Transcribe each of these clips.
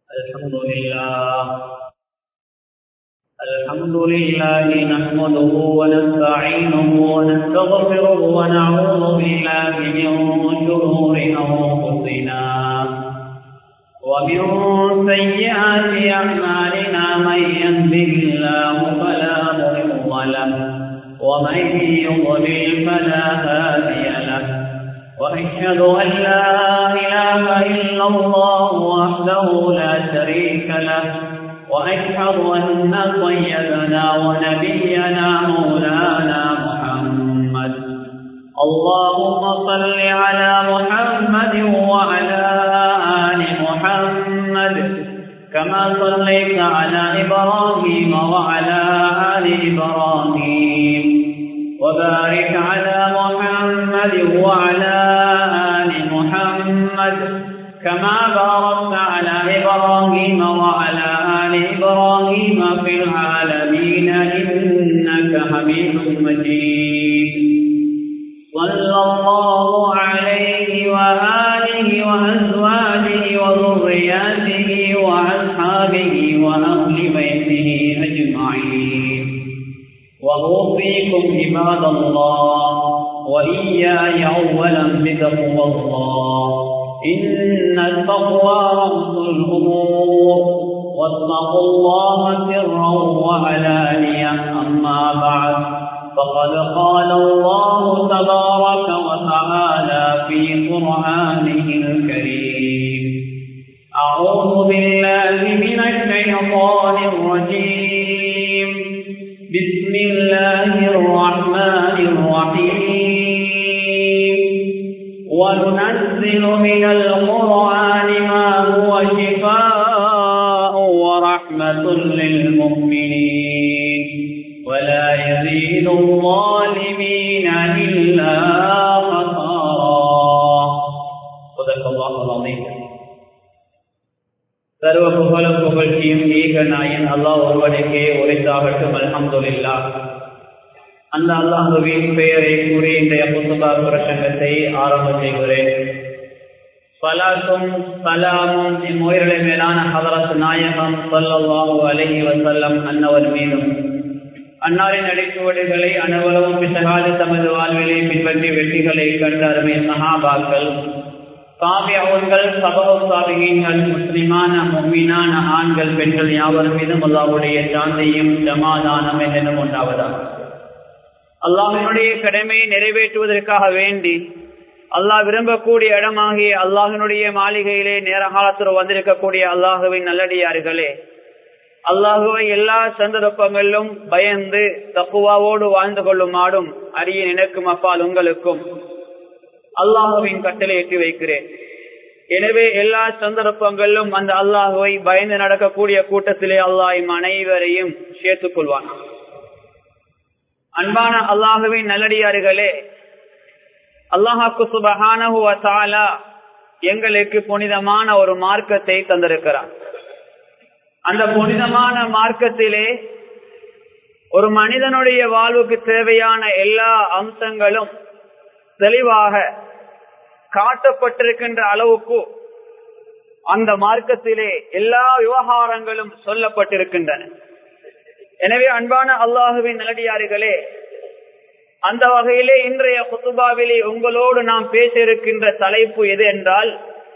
الحمد لله الحمد لله نحمده ونستعينه ونستغفره ونعوذ بالله من شرور أنفسنا ومن سيئات أعمالنا من يهده الله فلا مضل له ومن يضلل فلا هادي له وأشهد أن لا إله إلا الله وحده لا شريك له وأشهد أن سيدنا ونبينا مولانا محمد اللهم صل على محمد وعلى آل محمد كما صليت على إبراهيم وعلى آل إبراهيم وبارك على محمد وعلى آل محمد كما باركت على إبراهيم وعلى آل إبراهيم في العالمين إنك حميد مجيد صلى الله عليه وآله وأزواجه وذرياته وأصحابه وأهل بيته أجمعين وأوصيكم عباد الله وإياي أولا بتقوى الله إن التقوى رأس الأمور واتقوا الله سرا وعلانية أما بعد فقد قال الله تبارك وتعالى في قرآنه الكريم أعوذ بالله من الشيطان الرجيم بسم الله الرحمن الرحيم وننزل من القرآن ما هو شفاء ورحمة للمؤمنين ولا يزيد الظالمين إلا خسارا صدق الله العظيم சர்வ புகழும் புகழ்ச்சியும் ஈக நாயன் அல்லாஹ் ஒருவனுக்கே உரைத்தாகட்டும் அல்ஹம்துலில்லா அந்த அல்லாஹுவின் பெயரை கூறி இன்றைய புத்தகா பிரசங்கத்தை ஆரம்பம் செய்கிறேன் பலாசும் சலாமும் இம்முயர்களை மேலான ஹதரத் நாயகம் சொல்லல்லாஹு அலஹி வசல்லம் அன்னவர் மீதும் அன்னாரின் அடிச்சுவடுகளை அனுபவம் பிசகாது தமது வாழ்விலை பின்பற்றி வெற்றிகளை கண்ட அருமை சஹாபாக்கள் சாபியவர்கள் சபகம் சாபிகங்கள் முஸ்லிமான மும்மீனான ஆண்கள் பெண்கள் யாவரும் மீதும் அல்லாவுடைய சாந்தையும் சமாதானம் என்னென்னும் உண்டாவதா அல்லாஹினுடைய கடமையை நிறைவேற்றுவதற்காக வேண்டி அல்லாஹ் விரும்பக்கூடிய இடமாகிய அல்லாஹினுடைய மாளிகையிலே நேர காலத்தில் வந்திருக்கக்கூடிய அல்லாஹுவின் நல்லடியார்களே அல்லாஹுவை எல்லா சந்தர்ப்பங்களிலும் பயந்து தப்புவாவோடு வாழ்ந்து கொள்ளுமாடும் அரிய நினைக்கும் அப்பால் உங்களுக்கும் அல்லாஹுவின் கட்டளை எட்டி வைக்கிறேன் எனவே எல்லா சந்தர்ப்பங்களிலும் அந்த அல்லாஹுவை பயந்து நடக்கக்கூடிய கூட்டத்திலே அல்லாஹ் அனைவரையும் சேர்த்துக் கொள்வான் அன்பான அல்லாஹுவின் நல்லடியார்களே அல்லாஹாக்கு சுபஹானா எங்களுக்கு புனிதமான ஒரு மார்க்கத்தை தந்திருக்கிறார் அந்த புனிதமான மார்க்கத்திலே ஒரு மனிதனுடைய வாழ்வுக்கு தேவையான எல்லா அம்சங்களும் தெளிவாக காட்டப்பட்டிருக்கின்ற அளவுக்கு அந்த மார்க்கத்திலே எல்லா விவகாரங்களும் சொல்லப்பட்டிருக்கின்றன எனவே அன்பான அல்லாஹுவின் நல்லடியார்களே அந்த வகையிலே இன்றைய குத்துபாவிலே உங்களோடு நாம் பேச இருக்கின்ற தலைப்பு எது என்றால்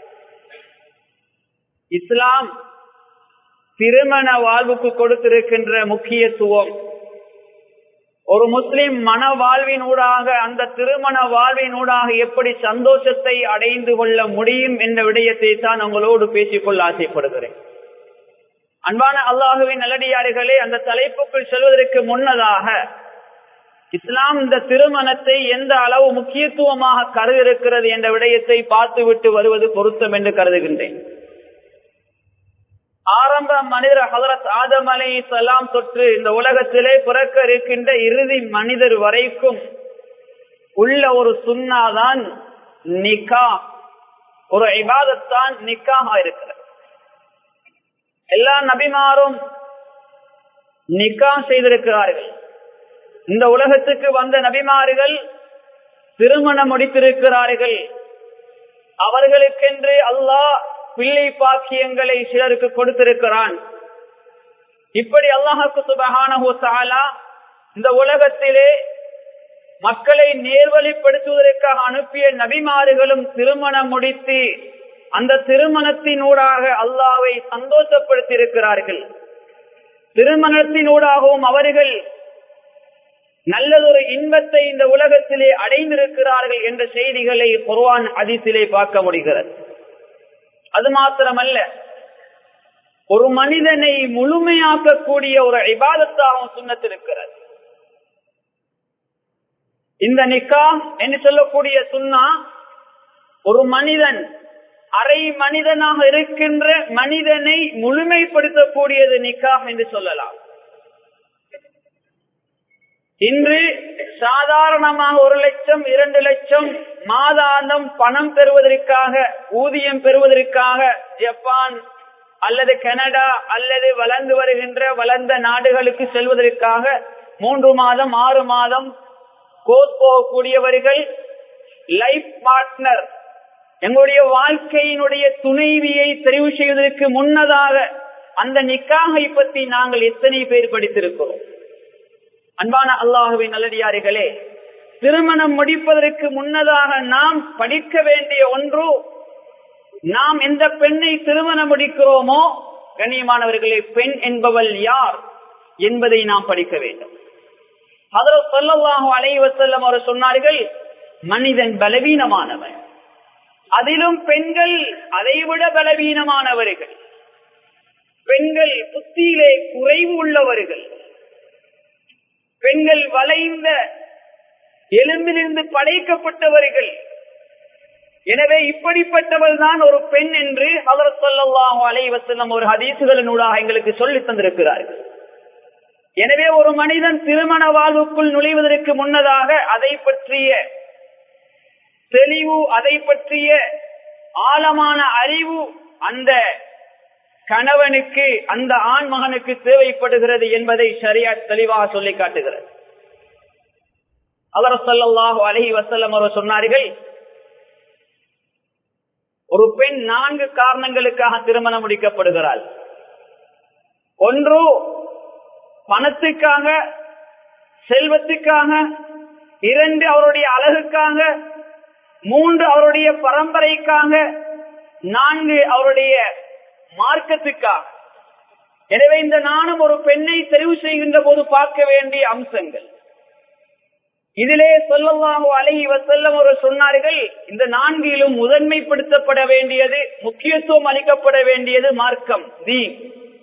இஸ்லாம் திருமண வாழ்வுக்கு கொடுத்திருக்கின்ற முக்கியத்துவம் ஒரு முஸ்லிம் மன வாழ்வின் ஊடாக அந்த திருமண வாழ்வின் ஊடாக எப்படி சந்தோஷத்தை அடைந்து கொள்ள முடியும் என்ற விடயத்தை தான் உங்களோடு பேசிக்கொள்ள ஆசைப்படுகிறேன் அன்பான அல்லாஹுவின் நல்லடியார்களே அந்த தலைப்புக்குள் செல்வதற்கு முன்னதாக இஸ்லாம் இந்த திருமணத்தை எந்த அளவு முக்கியத்துவமாக கருதிருக்கிறது என்ற விடயத்தை பார்த்துவிட்டு வருவது பொருத்தம் என்று கருதுகின்றேன் ஆரம்ப மனிதர் ஹதரத் ஆதம் அலை சலாம் தொற்று இந்த உலகத்திலே பிறக்க இருக்கின்ற இறுதி மனிதர் வரைக்கும் உள்ள ஒரு சுண்ணாதான் நிக்கா ஒரு இபாதத்தான் நிக்காக இருக்கிறது எல்லா நபிமாரும் நிக்கா செய்திருக்கிறார்கள் இந்த உலகத்துக்கு வந்த நபிமார்கள் திருமணம் முடித்திருக்கிறார்கள் அவர்களுக்கென்று அல்லாஹ் பிள்ளை பாக்கியங்களை சிலருக்கு கொடுத்திருக்கிறான் இப்படி அல்லாஹுக்கு சுபகான இந்த உலகத்திலே மக்களை நேர்வழிப்படுத்துவதற்காக அனுப்பிய நபிமாறுகளும் திருமணம் முடித்து அந்த திருமணத்தினூடாக அல்லாவை சந்தோஷப்படுத்தியிருக்கிறார்கள் திருமணத்தினூடாகவும் அவர்கள் நல்லதொரு இன்பத்தை இந்த உலகத்திலே அடைந்திருக்கிறார்கள் என்ற செய்திகளை குர்வான் அதிசிலே பார்க்க முடிகிறது அது மாத்திரமல்ல ஒரு மனிதனை முழுமையாக்கக்கூடிய ஒரு இபாதத்தாகவும் சுண்ணத்திருக்கிறது இந்த நிக்கா என்று சொல்லக்கூடிய சுண்ணா ஒரு மனிதன் அரை மனிதனாக இருக்கின்ற மனிதனை முழுமைப்படுத்தக்கூடியது நிக்கா என்று சொல்லலாம் இன்று சாதாரணமாக ஒரு லட்சம் இரண்டு லட்சம் மாதாந்தம் பணம் பெறுவதற்காக ஊதியம் பெறுவதற்காக ஜப்பான் அல்லது கனடா அல்லது வளர்ந்து வருகின்ற வளர்ந்த நாடுகளுக்கு செல்வதற்காக மூன்று மாதம் ஆறு மாதம் கோர்ஸ் போகக்கூடியவர்கள் லைஃப் பார்ட்னர் எங்களுடைய வாழ்க்கையினுடைய துணைவியை தெரிவு செய்வதற்கு முன்னதாக அந்த நிக்காகை பற்றி நாங்கள் எத்தனை பேர் படித்திருக்கிறோம் அன்பான அல்லாஹுவின் நல்லடியார்களே திருமணம் முடிப்பதற்கு முன்னதாக நாம் படிக்க வேண்டிய ஒன்று நாம் எந்த பெண்ணை திருமணம் முடிக்கிறோமோ கண்ணியமானவர்களே பெண் என்பவள் யார் என்பதை நாம் படிக்க வேண்டும் அதில் சொல்லவாக அலைவசல்லம் அவர் சொன்னார்கள் மனிதன் பலவீனமானவன் அதிலும் பெண்கள் அதைவிட பலவீனமானவர்கள் பெண்கள் புத்தியிலே குறைவு உள்ளவர்கள் பெண்கள் வளைந்த எலும்பிலிருந்து படைக்கப்பட்டவர்கள் எனவே இப்படிப்பட்டவள் தான் ஒரு பெண் என்று அவர் சொல்லலாம் அலைவசல்லம் ஒரு ஹதீசுகளினூடாக எங்களுக்கு சொல்லி தந்திருக்கிறார்கள் எனவே ஒரு மனிதன் திருமண வாழ்வுக்குள் நுழைவதற்கு முன்னதாக அதை பற்றிய தெளிவு அதை பற்றிய ஆழமான அறிவு அந்த கணவனுக்கு அந்த ஆண் மகனுக்கு தேவைப்படுகிறது என்பதை சரியா தெளிவாக சொல்லி காட்டுகிறது அவர் சொல்லல்லாஹு அலஹி வசல்லம் அவர் சொன்னார்கள் ஒரு பெண் நான்கு காரணங்களுக்காக திருமணம் முடிக்கப்படுகிறாள் ஒன்று பணத்துக்காக செல்வத்துக்காக இரண்டு அவருடைய அழகுக்காக மூன்று அவருடைய பரம்பரைக்காக நான்கு அவருடைய மார்க்கத்துக்காக எனவே இந்த நானும் ஒரு பெண்ணை தெரிவு செய்கின்ற போது பார்க்க வேண்டிய அம்சங்கள் இதிலே சொல்லலாம் அழகி வசல்லம் ஒரு சொன்னார்கள் இந்த நான்கிலும் முதன்மைப்படுத்தப்பட வேண்டியது முக்கியத்துவம் அளிக்கப்பட வேண்டியது மார்க்கம் தீன்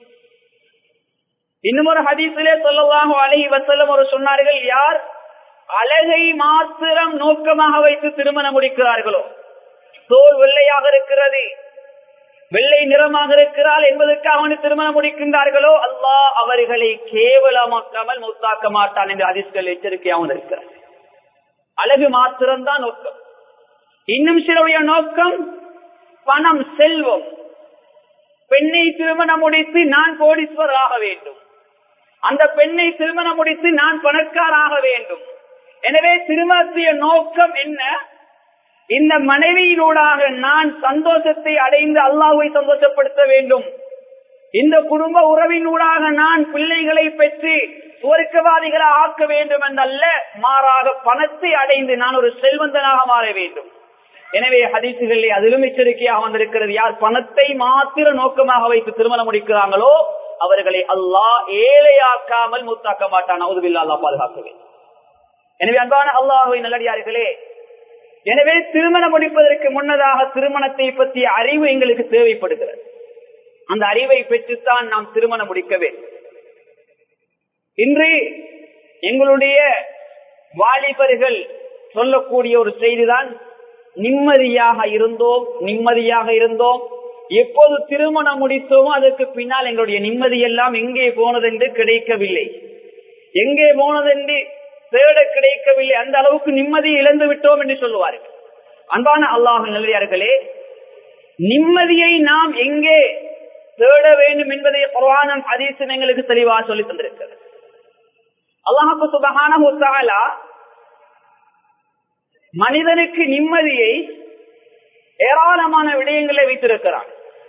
இன்னும் ஒரு ஹதீசிலே சொல்லலாம் அழகி வசல்லம் ஒரு சொன்னார்கள் யார் அழகை மாத்திரம் நோக்கமாக வைத்து திருமணம் முடிக்கிறார்களோ தோல் வெள்ளையாக இருக்கிறது வெள்ளை நிறமாக இருக்கிறாள் என்பதற்கு அவனு திருமணம் முடிக்கின்றார்களோ அல்லாஹ் அவர்களை கேவலமாக்காமல் முத்தாக்க மாட்டான் என்று அதிர்ஷ்கள் எச்சரிக்கையாகவும் இருக்கிறார் அழகு மாத்திரம்தான் நோக்கம் இன்னும் சிலருடைய நோக்கம் பணம் செல்வம் பெண்ணை திருமணம் முடித்து நான் கோடீஸ்வரர் ஆக வேண்டும் அந்த பெண்ணை திருமணம் முடித்து நான் பணக்காராக வேண்டும் எனவே திருமணத்திய நோக்கம் என்ன இந்த மனைவியினூடாக நான் சந்தோஷத்தை அடைந்து அல்லாஹை சந்தோஷப்படுத்த வேண்டும் இந்த குடும்ப உறவினூடாக நான் பிள்ளைகளை பெற்று சுவர்க்கவாதிகளை ஆக்க வேண்டும் என்றல்ல மாறாக பணத்தை அடைந்து நான் ஒரு செல்வந்தனாக மாற வேண்டும் எனவே ஹதீசுகளில் அதிலும் எச்சரிக்கையாக வந்திருக்கிறது யார் பணத்தை மாத்திர நோக்கமாக வைத்து திருமணம் முடிக்கிறாங்களோ அவர்களை அல்லாஹ் ஏழையாக்காமல் மூத்தாக்க மாட்டான் அவுதுபில்லா அல்லா பாதுகாக்க வேண்டும் எனவே அன்பான அல்லாஹுவை நல்லடியார்களே எனவே திருமணம் முடிப்பதற்கு முன்னதாக திருமணத்தை பற்றிய அறிவு எங்களுக்கு தேவைப்படுகிறது அந்த அறிவை பெற்றுத்தான் நாம் திருமணம் முடிக்க வேண்டும் இன்று எங்களுடைய வாலிபர்கள் சொல்லக்கூடிய ஒரு செய்திதான் நிம்மதியாக இருந்தோம் நிம்மதியாக இருந்தோம் எப்போது திருமணம் முடித்தோமோ அதற்கு பின்னால் எங்களுடைய நிம்மதி எல்லாம் எங்கே போனதென்று கிடைக்கவில்லை எங்கே போனதென்று தேட கிடைக்கவில்லை அந்த அளவுக்கு நிம்மதி இழந்து விட்டோம் என்று சொல்லுவார்கள் அன்பான அல்லாஹ் நல்லியார்களே நிம்மதியை நாம் எங்கே தேட வேண்டும் என்பதை குரானம் அதீசம் எங்களுக்கு தெளிவாக சொல்லி தந்திருக்கிறது அல்லாஹு சுபகான மனிதனுக்கு நிம்மதியை ஏராளமான விடயங்களை வைத்திருக்கிறான்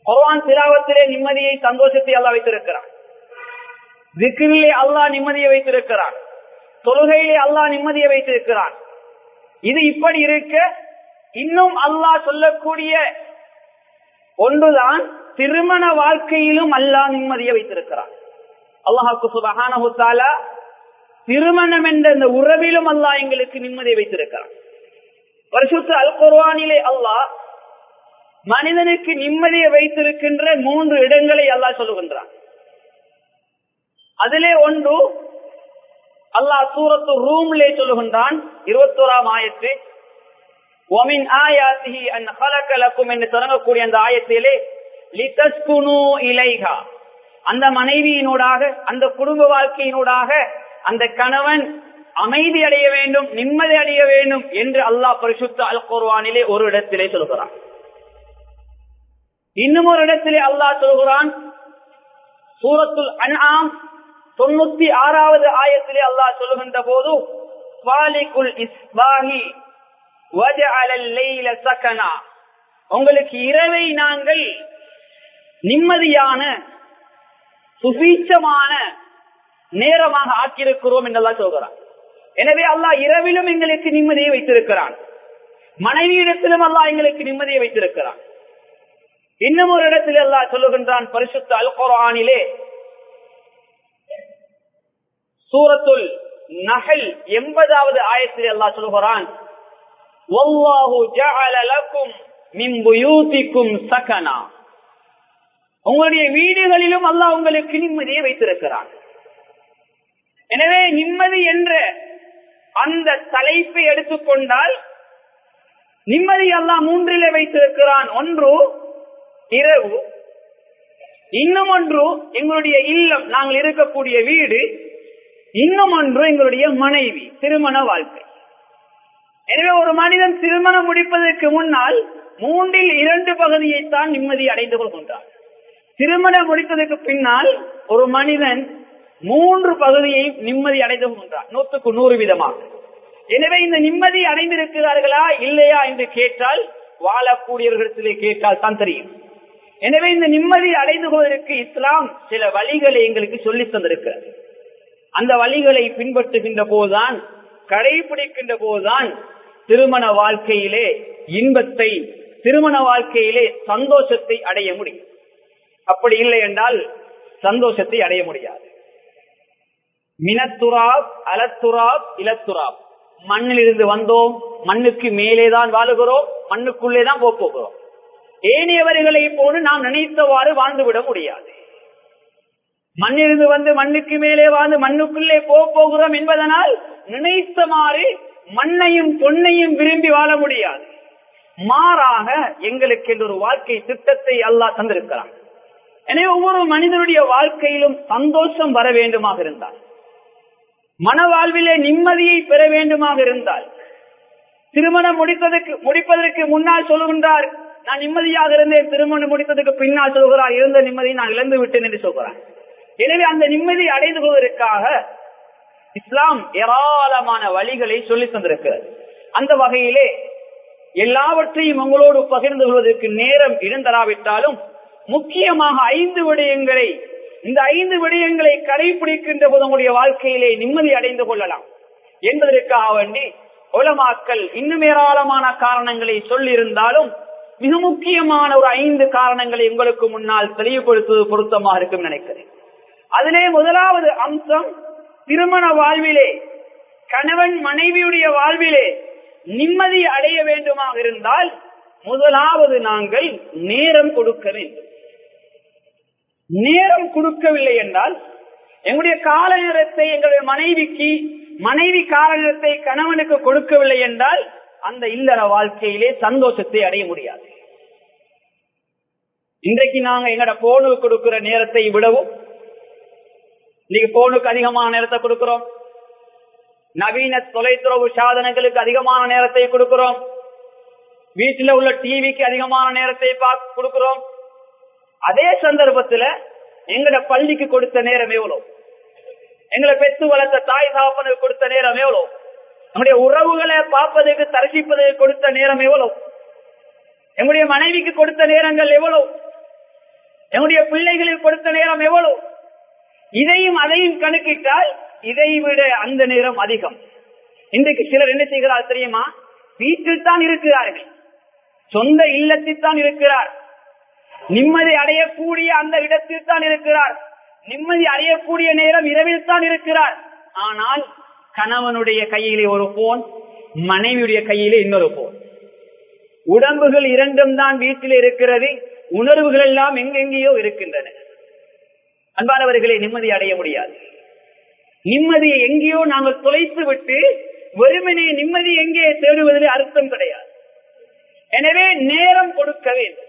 குர்ஆன் திலாவத்திலே நிம்மதியை சந்தோஷத்தை அல்லாஹ் வைத்திருக்கிறான் திக்ரிலே அல்லாஹ் நிம்மதியை வைத்திருக்கிறான் தொழுகையிலே அல்லாஹ் நிம்மதியை வைத்திருக்கிறான் இது இப்படி இருக்க இன்னும் அல்லாஹ் சொல்லக்கூடிய ஒன்றுதான் திருமண வாழ்க்கையிலும் அல்லாஹ் நிம்மதியை வைத்திருக்கிறான் அல்லாஹாக்கு சுபஹானஹு தஆலா திருமணம் என்ற இந்த உறவிலும் அல்லாஹ் எங்களுக்கு நிம்மதியை வைத்திருக்கிறான் பரிசுத்த அல் குர்ஆனிலே அல்லாஹ் மனிதனுக்கு நிம்மதியை வைத்திருக்கின்ற மூன்று இடங்களை அல்லாஹ் சொல்லுகின்றான் அதிலே ஒன்று அல்லாஹ் சூரத்து ரூம்லே சொல்லுகின்றான் இருபத்தோராம் ஆயத்து ஒமின் ஆயாத்திஹி அன் خلق لكم என்று தொடங்கக்கூடிய அந்த ஆயத்திலே லிதஸ்குனு இலைஹா அந்த மனைவியினூடாக அந்த குடும்ப வாழ்க்கையினூடாக அந்த கணவன் அமைதி அடைய வேண்டும் நிம்மதி அடைய வேண்டும் என்று அல்லாஹ் பரிசுத்த அல் குர்ஆனிலே ஒரு இடத்திலே சொல்கிறான் இன்னும் ஒரு இடத்திலே அல்லாஹ் சொல்கிறான் சூரத்துல் அன்ஆம் தொண்ணூத்தி ஆறாவது ஆயத்திலே அல்லாஹ் சொல்லுகின்ற போது ஃபாலிகுல் இஸ்பாஹி வஜஅல லைல சகனா உங்களுக்கு இரவை நாங்கள் நிம்மதியான சுபீட்சமான நேரமாக ஆக்கியிருக்கிறோம் என்றெல்லாம் சொல்கிறான் எனவே அல்லாஹ் இரவிலும் எங்களுக்கு நிம்மதியை வைத்திருக்கிறான் மனைவியிடத்திலும் அல்லாஹ் எங்களுக்கு நிம்மதியை வைத்திருக்கிறான் இன்னும் ஒரு இடத்தில் அல்லாஹ் சொல்லுகின்றான் பரிசுத்த அல் குர்ஆனிலே சூரத்துல் நஹல் எண்பதாவது ஆயத்தில் அல்லாஹ் சொல்கிறான் வல்லாஹு ஜஅல லக்கும் மின் புயூதிக்கும் சகனா உங்களுடைய வீடுகளிலும் அல்லாஹ் உங்களுக்கு நிம்மதியை வைத்திருக்கிறான் எனவே நிம்மதி என்ற அந்த தலைப்பை எடுத்துக்கொண்டால் நிம்மதி அல்லாஹ் மூன்றிலே வைத்திருக்கிறான் ஒன்று இரவு இன்னும் ஒன்று எங்களுடைய இல்லம் நாங்கள் இருக்கக்கூடிய வீடு இன்னும் ஒன்று எங்களுடைய மனைவி திருமண வாழ்க்கை எனவே ஒரு மனிதன் திருமணம் முடிப்பதற்கு முன்னால் மூன்றில் இரண்டு பகுதியைத்தான் நிம்மதி அடைந்து கொள்கின்றான் திருமணம் முடித்ததற்கு பின்னால் ஒரு மனிதன் மூன்று பகுதியை நிம்மதி அடைந்து கொள்கின்றான் நூற்றுக்கு நூறு விதமாக எனவே இந்த நிம்மதி அடைந்திருக்கிறார்களா இல்லையா என்று கேட்டால் வாழக்கூடியவர்களிடத்திலே கேட்டால் தான் தெரியும் எனவே இந்த நிம்மதி அடைந்து கொள்வதற்கு இஸ்லாம் சில வழிகளை எங்களுக்கு சொல்லி தந்திருக்கிறது அந்த வழிகளை பின்பற்றுகின்ற போதுதான் கடைபிடிக்கின்ற போதுதான் திருமண வாழ்க்கையிலே இன்பத்தை திருமண வாழ்க்கையிலே சந்தோஷத்தை அடைய முடியும் அப்படி இல்லை என்றால் சந்தோஷத்தை அடைய முடியாது மினத்துராப் அலத்துராப் இலத்துராப் மண்ணில் இருந்து வந்தோம் மண்ணுக்கு மேலேதான் வாழுகிறோம் மண்ணுக்குள்ளே தான் போகிறோம் ஏனையவர்களை போன்று நாம் நினைத்தவாறு வாழ்ந்துவிட முடியாது மண்ணிலிருந்து வந்து மண்ணுக்கு மேலே வாழ்ந்து மண்ணுக்குள்ளே போக போகிறோம் என்பதனால் நினைத்தமாறு மண்ணையும் பொன்னையும் விரும்பி வாழ முடியாது மாறாக எங்களுக்கு என்று ஒரு வாழ்க்கை திட்டத்தை அல்லாஹ் தந்திருக்கிறான் எனவே ஒவ்வொரு மனிதனுடைய வாழ்க்கையிலும் சந்தோஷம் வர வேண்டுமாக இருந்தால் மன வாழ்விலே நிம்மதியை பெற வேண்டுமாக இருந்தால் திருமணம் முடித்ததற்கு முடிப்பதற்கு முன்னால் சொல்லுகின்றார் நான் நிம்மதியாக இருந்தேன் திருமணம் முடித்ததற்கு பின்னால் சொல்கிறார் இருந்த நிம்மதியை நான் இழந்து விட்டேன் என்று சொல்கிறார் எனவே அந்த நிம்மதி அடைந்து கொள்வதற்காக இஸ்லாம் ஏராளமான வழிகளை சொல்லி தந்திருக்கிறது அந்த வகையிலே எல்லாவற்றையும் உங்களோடு பகிர்ந்து கொள்வதற்கு நேரம் இடந்தராவிட்டாலும் முக்கியமாக ஐந்து விடயங்களை இந்த ஐந்து விடயங்களை கடைபிடிக்கின்ற போது உங்களுடைய வாழ்க்கையிலே நிம்மதி அடைந்து கொள்ளலாம் என்பதற்காக வேண்டி உலமாக்கள் இன்னும் ஏராளமான காரணங்களை சொல்லியிருந்தாலும் மிக முக்கியமான ஒரு ஐந்து காரணங்களை உங்களுக்கு முன்னால் தெளிவுபடுத்துவது பொருத்தமாக இருக்கும் நினைக்கிறேன் அதிலே முதலாவது அம்சம் திருமண வாழ்விலே கணவன் மனைவியுடைய வாழ்விலே நிம்மதி அடைய வேண்டுமாக இருந்தால் முதலாவது நாங்கள் நேரம் கொடுக்க வேண்டும் நேரம் கொடுக்கவில்லை என்றால் எங்களுடைய கால நேரத்தை எங்களுடைய மனைவிக்கு மனைவி கால நேரத்தை கணவனுக்கு கொடுக்கவில்லை என்றால் அந்த இல்லற வாழ்க்கையிலே சந்தோஷத்தை அடைய முடியாது இன்றைக்கு நாங்க எங்கட போனுக்கு கொடுக்கிற நேரத்தை விடவும் இன்னைக்கு போனுக்கு அதிகமான நேரத்தை கொடுக்கிறோம் நவீன தொலைத்துறவு சாதனங்களுக்கு அதிகமான நேரத்தை கொடுக்கிறோம் வீட்டில் உள்ள டிவிக்கு அதிகமான நேரத்தை கொடுக்கிறோம் அதே சந்தர்ப்பத்துல எங்கட பள்ளிக்கு கொடுத்த நேரம் எவ்வளவு எங்களை பெற்று வளர்த்த தாய் சாப்பனுக்கு கொடுத்த நேரம் எவ்வளவு நம்முடைய உறவுகளை பார்ப்பதற்கு தரிசிப்பதற்கு கொடுத்த நேரம் எவ்வளவு எங்களுடைய மனைவிக்கு கொடுத்த நேரங்கள் எவ்வளவு என்னுடைய பிள்ளைகளுக்கு கொடுத்த நேரம் எவ்வளவு இதையும் அதையும் கணக்கிட்டால் இதை விட அந்த நேரம் அதிகம் இன்றைக்கு சிலர் என்ன செய்கிறார் தெரியுமா வீட்டில் தான் இருக்கிறார்கள் சொந்த இல்லத்தில் தான் இருக்கிறார் நிம்மதி அடையக்கூடிய அந்த இடத்தில் தான் இருக்கிறார் நிம்மதி அடையக்கூடிய நேரம் இரவில் தான் இருக்கிறார் ஆனால் கணவனுடைய கையிலே ஒரு போன் மனைவியுடைய கையிலே இன்னொரு போன் உடம்புகள் இரண்டும் தான் வீட்டில் இருக்கிறது உணர்வுகள் எல்லாம் எங்கெங்கேயோ இருக்கின்றன அன்பானவர்களை நிம்மதி அடைய முடியாது நிம்மதியை எங்கேயோ நாங்கள் தொலைத்து விட்டு வெறுமனே நிம்மதி எங்கே தேடுவதில் அர்த்தம் கிடையாது எனவே நேரம் கொடுக்க வேண்டும்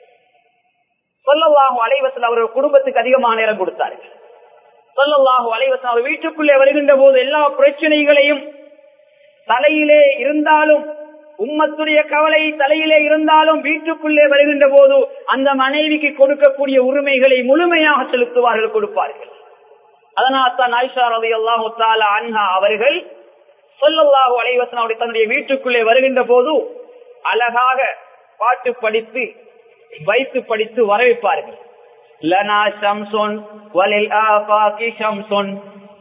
சொல்லல்லாஹு அலைவசல் அவர்கள் குடும்பத்துக்கு அதிகமான நேரம் கொடுத்தார்கள் சொல்லல்லாஹு அலைவசல் அவர் வீட்டுக்குள்ளே வருகின்ற போது எல்லா பிரச்சனைகளையும் தலையிலே இருந்தாலும் உம்மத்துடைய கவலை தலையிலே இருந்தாலும் வீட்டுக்குள்ளே வருகின்ற போது அந்த மனைவிக்கு கொடுக்கக்கூடிய உரிமைகளை முழுமையாக செலுத்துவார்கள் கொடுப்பார்கள் அதனால் தான் ஆயிஷா ரவி அல்லாஹு அன்ஹா அவர்கள் சொல்லல்லாஹு அலைவசன் தன்னுடைய வீட்டுக்குள்ளே வருகின்ற போது அழகாக பாட்டு படித்து வைத்து படித்து வரவேற்பார்கள் லனா ஷம்சொன் வலில் ஆபாகி ஷம்சொன்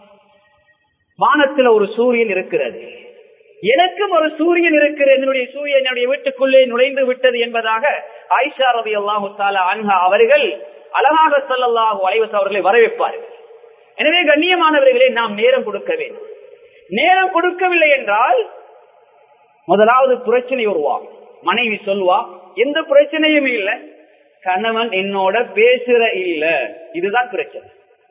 வானத்தில் ஒரு சூரியன் இருக்கிறது எனக்கும் ஒரு சூரியன் இருக்கிறது என்னுடைய சூரியன் என்னுடைய வீட்டுக்குள்ளே நுழைந்து விட்டது என்பதாக ஆயிஷா ரவி அல்லாஹு அன்ஹா அவர்கள் அழகாக சொல்லல்லாஹு அலைவஸ் அவர்களை வரவேற்பார்கள் எனவே கண்ணியமானவர்களே நாம் நேரம் கொடுக்க வேண்டும் நேரம் கொடுக்கவில்லை என்றால் முதலாவது பிரச்சனை உருவாகும் மனைவி சொல்வா எந்த பிரச்சனையும் இல்ல கணவன் என்னோட பேசுற இல்ல இதுதான் பிரச்சனை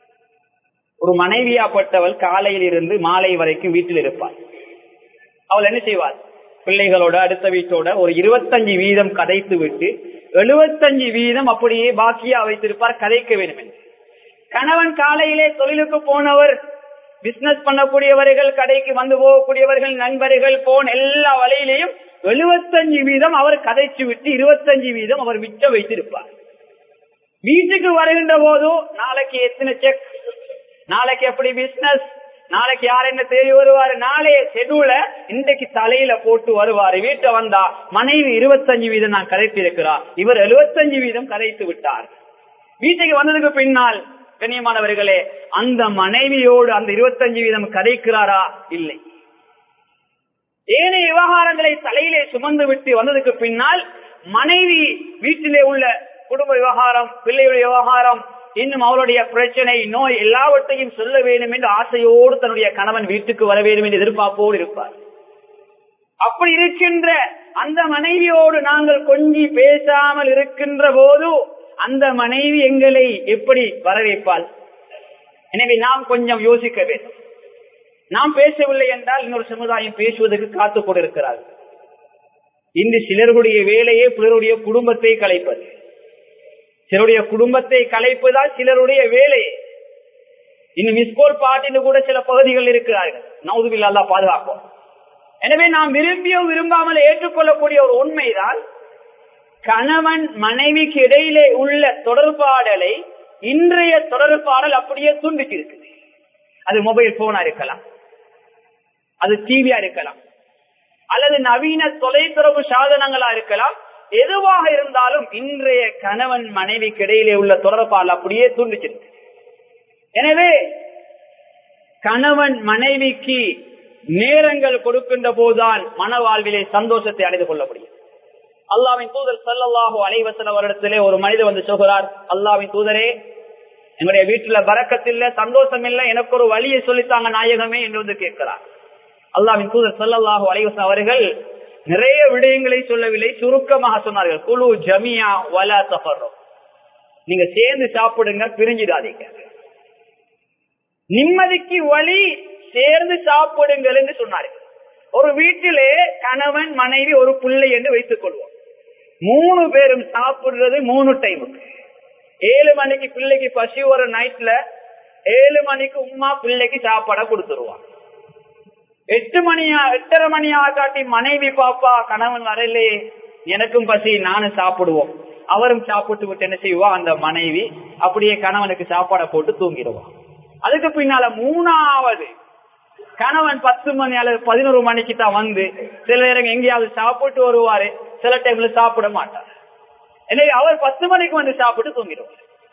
ஒரு மனைவியாப்பட்டவள் காலையில் இருந்து மாலை வரைக்கும் வீட்டில் இருப்பாள் அவள் என்ன செய்வாள் பிள்ளைகளோட அடுத்த வீட்டோட ஒரு இருபத்தஞ்சு வீதம் கதைத்து விட்டு எழுபத்தஞ்சு வீதம் அப்படியே பாக்கியா வைத்திருப்பார் கதைக்க வேண்டும் என்று கணவன் காலையிலே தொழிலுக்கு போனவர் பிசினஸ் பண்ணக்கூடியவர்கள் கடைக்கு வந்து போகக்கூடியவர்கள் நண்பர்கள் போன் எல்லா வலையிலையும் எழுபத்தஞ்சு வீதம் அவர் கதைச்சு விட்டு இருபத்தஞ்சு வீதம் அவர் மிச்சம் வைத்திருப்பார் வீட்டுக்கு வருகின்ற போதும் நாளைக்கு எத்தனை செக் நாளைக்கு எப்படி பிசினஸ் நாளைக்கு யார் என்ன தேடி வருவாரு நாளைய ஷெடியூல இன்றைக்கு தலையில போட்டு வருவாரு வீட்டை வந்தா மனைவி இருபத்தஞ்சு வீதம் நான் கதைத்து இருக்கிறார் இவர் எழுபத்தஞ்சு வீதம் கதைத்து விட்டார் வீட்டுக்கு வந்ததுக்கு பின்னால் கண்ணியமானவர்களே அந்த மனைவியோடு அந்த இருபத்தஞ்சு வீதம் கதைக்கிறாரா இல்லை ஏனைய விவகாரங்களை தலையிலே சுமந்து விட்டு வந்ததுக்கு பின்னால் மனைவி வீட்டிலே உள்ள குடும்ப விவகாரம் பிள்ளையுடைய விவகாரம் இன்னும் அவருடைய பிரச்சனை நோய் எல்லாவற்றையும் சொல்ல வேண்டும் என்று ஆசையோடு தன்னுடைய கணவன் வீட்டுக்கு வர வேண்டும் என்று எதிர்பார்ப்போடு இருப்பார் அப்படி இருக்கின்ற அந்த மனைவியோடு நாங்கள் கொஞ்சி பேசாமல் இருக்கின்ற போது அந்த மனைவி எங்களை எப்படி வரவேற்பாள் எனவே நாம் கொஞ்சம் யோசிக்க வேண்டும் நாம் பேசவில்லை என்றால் இன்னொரு சமுதாயம் பேசுவதற்கு காத்துக் கொண்டிருக்கிறார் இன்று சிலருடைய வேலையே பிறருடைய குடும்பத்தை கலைப்பது சிலருடைய குடும்பத்தை கலைப்பதால் சிலருடைய வேலை இன்னும் மிஸ்கோல் பாட்டின்னு கூட சில பகுதிகள் இருக்கிறார்கள் நவுதுபில்லா பாதுகாப்போம் எனவே நாம் விரும்பியோ விரும்பாமல் ஏற்றுக்கொள்ளக்கூடிய ஒரு உண்மைதான் கணவன் மனைவிக்கு இடையிலே உள்ள தொடர்பாடலை இன்றைய தொடர்பாடல் அப்படியே துண்டிச்சு இருக்குது அது மொபைல் போனா இருக்கலாம் அது டிவியா இருக்கலாம் அல்லது நவீன தொலைத்தொடர்பு சாதனங்களா இருக்கலாம் எதுவாக இருந்தாலும் இன்றைய கணவன் மனைவிக்கு இடையிலே உள்ள தொடர்பால் அப்படியே துண்டிச்சிருக்கு எனவே கணவன் மனைவிக்கு நேரங்கள் கொடுக்கின்ற போதுதான் மன வாழ்விலே சந்தோஷத்தை அடைந்து கொள்ள முடியும் அல்லாவின் தூதர் சல்லாஹூ அலைவசன் அவரிடத்திலே ஒரு மனிதர் வந்து சொல்கிறார் அல்லாவின் தூதரே என்னுடைய வீட்டுல வரக்கத்தில்ல சந்தோஷம் இல்ல எனக்கு ஒரு வழியை சொல்லித்தாங்க நாயகமே என்று வந்து கேட்கிறார் அல்லாவின் தூதர் சல்லாஹூ அலைவசன் அவர்கள் நிறைய விடயங்களை சொல்லவில்லை சுருக்கமாக சொன்னார்கள் குழு ஜமியா வலா சஃபரோ நீங்க சேர்ந்து சாப்பிடுங்க பிரிஞ்சிடாதீங்க நிம்மதிக்கு வழி சேர்ந்து சாப்பிடுங்கள் என்று சொன்னார்கள் ஒரு வீட்டிலே கணவன் மனைவி ஒரு பிள்ளை என்று வைத்துக் கொள்வோம் மூணு பேரும் சாப்பிடுறது மூணு டைமுக்கு ஏழு மணிக்கு பிள்ளைக்கு பசி ஒரு நைட்ல ஏழு மணிக்கு உமா பிள்ளைக்கு சாப்பாட கொடுத்துருவான் எட்டு மணியா எட்டரை மணியா காட்டி மனைவி பாப்பா கணவன் வரலே எனக்கும் பசி நானும் சாப்பிடுவோம் அவரும் சாப்பிட்டு விட்டு என்ன செய்வா அந்த மனைவி அப்படியே கணவனுக்கு சாப்பாடை போட்டு தூங்கிடுவான் அதுக்கு பின்னால மூணாவது கணவன் பத்து மணி அல்லது பதினோரு மணிக்கு தான் வந்து சில நேரம் எங்கேயாவது சாப்பிட்டு வருவாரு சில டைம்ல சாப்பிட மாட்டார் எனவே அவர் பத்து மணிக்கு வந்து சாப்பிட்டு தூங்கிடுவார்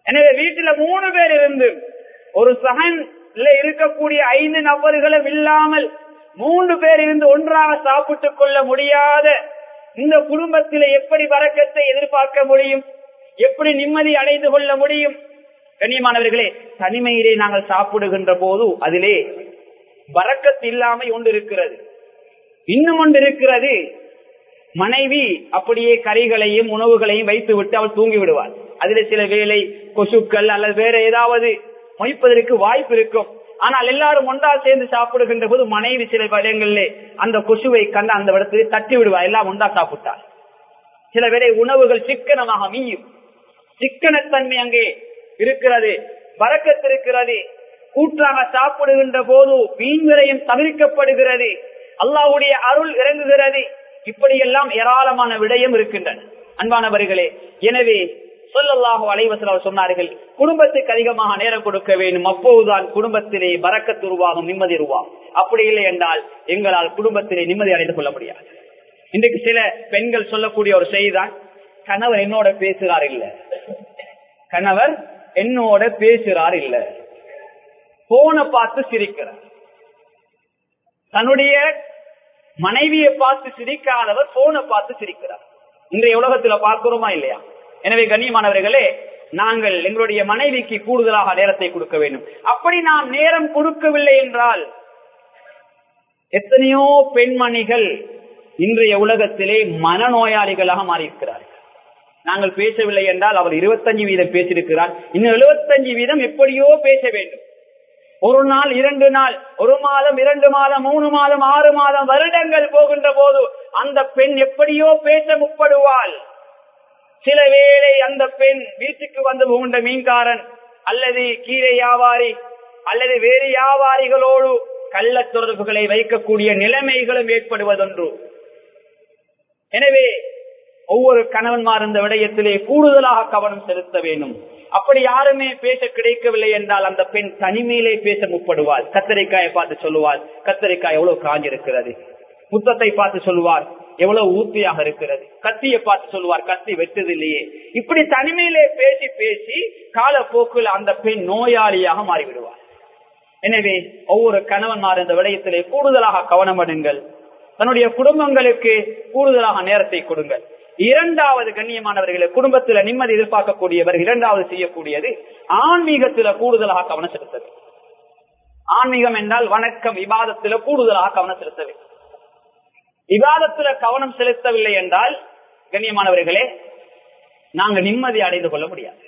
எனவே வீட்டுல மூணு பேர் இருந்து ஒரு சகன்ல இருக்கக்கூடிய ஐந்து நபர்களும் இல்லாமல் மூன்று பேர் இருந்து ஒன்றாக சாப்பிட்டுக் கொள்ள முடியாத இந்த குடும்பத்தில எப்படி வரக்கத்தை எதிர்பார்க்க முடியும் எப்படி நிம்மதி அடைந்து கொள்ள முடியும் கண்ணியமானவர்களே தனிமையிலே நாங்கள் சாப்பிடுகின்ற போது அதிலே வரக்கத்து இல்லாமை ஒன்று இருக்கிறது இன்னும் ஒன்று இருக்கிறது மனைவி அப்படியே கறிகளையும் உணவுகளையும் வைத்து விட்டு அவள் தூங்கி விடுவாள் அதுல சில வேலை கொசுக்கள் அல்லது வேற ஏதாவது மொய்ப்பதற்கு வாய்ப்பு இருக்கும் ஆனால் எல்லாரும் ஒன்றா சேர்ந்து சாப்பிடுகின்ற போது மனைவி சில இடங்களிலே அந்த கொசுவை கண்டு அந்த இடத்திலே தட்டி விடுவார் எல்லாம் ஒன்றா சாப்பிட்டார் சில வேளை உணவுகள் சிக்கனமாக மீயும் சிக்கனத்தன்மை அங்கே இருக்கிறது வரக்கத்திருக்கிறது கூட்டாக சாப்பிடுகின்ற போது வீண்விரையும் தவிர்க்கப்படுகிறது அல்லாவுடைய அருள் இறங்குகிறது இப்படியெல்லாம் ஏராளமான விடயம் இருக்கின்றன அன்பானவர்களே எனவே சொல்லல்லாஹு அலைவசல் சொன்னார்கள் குடும்பத்துக்கு அதிகமாக நேரம் கொடுக்க வேண்டும் அப்போதுதான் குடும்பத்திலே வரக்கத்து உருவாகும் நிம்மதி உருவாகும் அப்படி இல்லை என்றால் எங்களால் குடும்பத்திலே நிம்மதி அடைந்து கொள்ள முடியாது இன்றைக்கு சில பெண்கள் சொல்லக்கூடிய ஒரு செய்திதான் கணவர் என்னோட பேசுறார் இல்ல கணவர் என்னோட பேசுறார் இல்ல போன பார்த்து சிரிக்கிறார் தன்னுடைய மனைவியை பார்த்து சிரிக்காதவர் போனை பார்த்து சிரிக்கிறார் இன்றைய உலகத்துல பார்க்கிறோமா இல்லையா எனவே கண்ணியமானவர்களே நாங்கள் எங்களுடைய மனைவிக்கு கூடுதலாக நேரத்தை கொடுக்க வேண்டும் அப்படி நாம் நேரம் கொடுக்கவில்லை என்றால் எத்தனையோ பெண்மணிகள் இன்றைய உலகத்திலே மனநோயாளிகளாக மாறியிருக்கிறார்கள் நாங்கள் பேசவில்லை என்றால் அவர் இருபத்தஞ்சு வீதம் பேசியிருக்கிறார் இன்னும் எழுபத்தஞ்சு வீதம் எப்படியோ பேச வேண்டும் ஒரு நாள் இரண்டு நாள் ஒரு மாதம் இரண்டு மாதம் மூணு மாதம் ஆறு மாதம் வருடங்கள் போகின்ற போது அந்த பெண் எப்படியோ பேச முப்படுவாள் சில வேளை அந்த பெண் வீட்டுக்கு வந்து புகுண்ட மீன்காரன் அல்லது கீரை வியாபாரி அல்லது வேறு வியாபாரிகளோடு கள்ள தொடர்புகளை வைக்கக்கூடிய நிலைமைகளும் ஏற்படுவதொன்று எனவே ஒவ்வொரு கணவன்மார் இந்த விடயத்திலே கூடுதலாக கவனம் செலுத்த வேண்டும் அப்படி யாருமே பேச கிடைக்கவில்லை என்றால் அந்த பெண் தனிமையிலே பேச முப்படுவாள் கத்தரிக்காயை பார்த்து சொல்லுவாள் கத்தரிக்காய் எவ்வளவு காஞ்சிருக்கிறது புத்தத்தை பார்த்து சொல்லுவார் எவ்வளவு ஊத்தியாக இருக்கிறது கத்தியை பார்த்து சொல்லுவார் கத்தி வெட்டது இல்லையே இப்படி தனிமையிலே பேசி பேசி காலப்போக்கில் அந்த பெண் நோயாளியாக மாறிவிடுவார் எனவே ஒவ்வொரு கணவன்மார் இந்த விடயத்திலே கூடுதலாக கவனம் எடுங்கள் தன்னுடைய குடும்பங்களுக்கு கூடுதலாக நேரத்தை கொடுங்கள் இரண்டாவது கண்ணியமானவர்களை குடும்பத்தில் நிம்மதி எதிர்பார்க்கக்கூடியவர் இரண்டாவது செய்யக்கூடியது ஆன்மீகத்தில கூடுதலாக கவனம் செலுத்தது ஆன்மீகம் என்றால் வணக்கம் விவாதத்தில கூடுதலாக கவனம் செலுத்தது விவாதத்துல கவனம் செலுத்தவில்லை என்றால் கண்ணியமானவர்களே நாங்க நிம்மதி அடைந்து கொள்ள முடியாது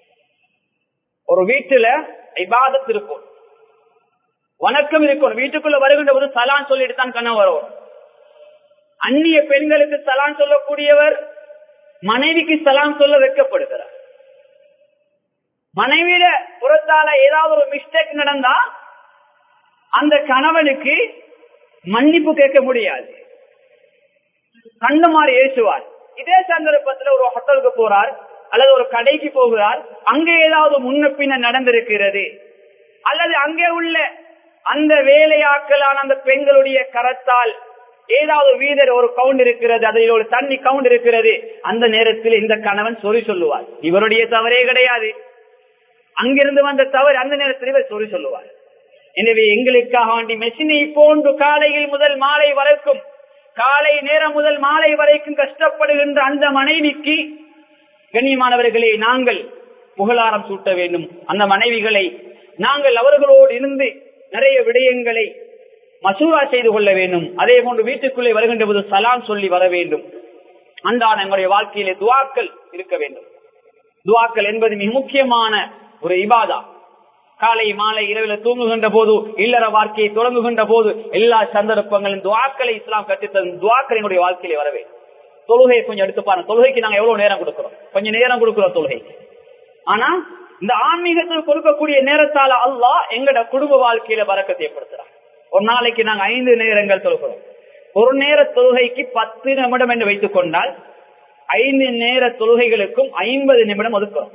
ஒரு வீட்டுல விவாதத்து இருக்கும் வணக்கம் இருக்கும் வீட்டுக்குள்ள வருகின்ற போது சலான் சொல்லிட்டு தான் கண்ணம் வரும் அந்நிய பெண்களுக்கு சலான் சொல்லக்கூடியவர் மனைவிக்கு சலாம் சொல்ல வைக்கப்படுகிறார் மனைவியில புறத்தால ஏதாவது ஒரு மிஸ்டேக் நடந்தா அந்த கணவனுக்கு மன்னிப்பு கேட்க முடியாது கண்டு மாறி ஏசுவார் இதே சந்தர்ப்பத்தில் ஒரு ஹோட்டலுக்கு போறார் அல்லது ஒரு கடைக்கு போகிறார் அங்கே ஏதாவது முன்ன பின்ன நடந்திருக்கிறது அல்லது அங்கே உள்ள அந்த வேலையாக்கலான அந்த பெண்களுடைய கரத்தால் ஏதாவது வீதர் ஒரு கவுண்ட் இருக்கிறது அதில் ஒரு தண்ணி கவுண்ட் இருக்கிறது அந்த நேரத்தில் இந்த கணவன் சொல்லி சொல்லுவார் இவருடைய தவறே கிடையாது அங்கிருந்து வந்த தவறு அந்த நேரத்தில் இவர் சொல்லி சொல்லுவார் எனவே எங்களுக்காக வேண்டி மெஷினை போன்று காலையில் முதல் மாலை வரைக்கும் காலை நேரம் முதல் மாலை வரைக்கும் கஷ்டப்படுகின்ற அந்த மனைவிக்கு கண்ணியமானவர்களே நாங்கள் புகழாரம் சூட்ட வேண்டும் அந்த மனைவிகளை நாங்கள் அவர்களோடு இருந்து நிறைய விடயங்களை மசூரா செய்து கொள்ள வேண்டும் அதே போன்று வீட்டுக்குள்ளே வருகின்ற போது சலாம் சொல்லி வர வேண்டும் அன்றாட எங்களுடைய வாழ்க்கையிலே துவாக்கள் இருக்க வேண்டும் துவாக்கள் என்பது மிக முக்கியமான ஒரு இபாதா காலை மாலை இரவில் தூங்குகின்ற போது இல்லற வாழ்க்கையை தொடங்குகின்ற போது எல்லா சந்தர்ப்பங்களும் துவாக்களை இஸ்லாம் கட்டித்தரும் துவாக்கள் எங்களுடைய வாழ்க்கையிலே வரவே தொழுகையை கொஞ்சம் எடுத்து பாருங்க தொழுகைக்கு நாங்க எவ்வளவு நேரம் கொடுக்கிறோம் கொஞ்சம் நேரம் கொடுக்கிறோம் தொழுகை ஆனா இந்த ஆன்மீகத்தில் கொடுக்கக்கூடிய நேரத்தால அல்லாஹ் எங்கட குடும்ப வாழ்க்கையில வரக்கத்தை ஏற்படுத்துறான் ஒரு நாளைக்கு நாங்க ஐந்து நேரங்கள் தொழுகிறோம் ஒரு நேர தொழுகைக்கு பத்து நிமிடம் என்று வைத்துக் கொண்டால் ஐந்து நேர தொழுகைகளுக்கும் ஐம்பது நிமிடம் ஒதுக்கிறோம்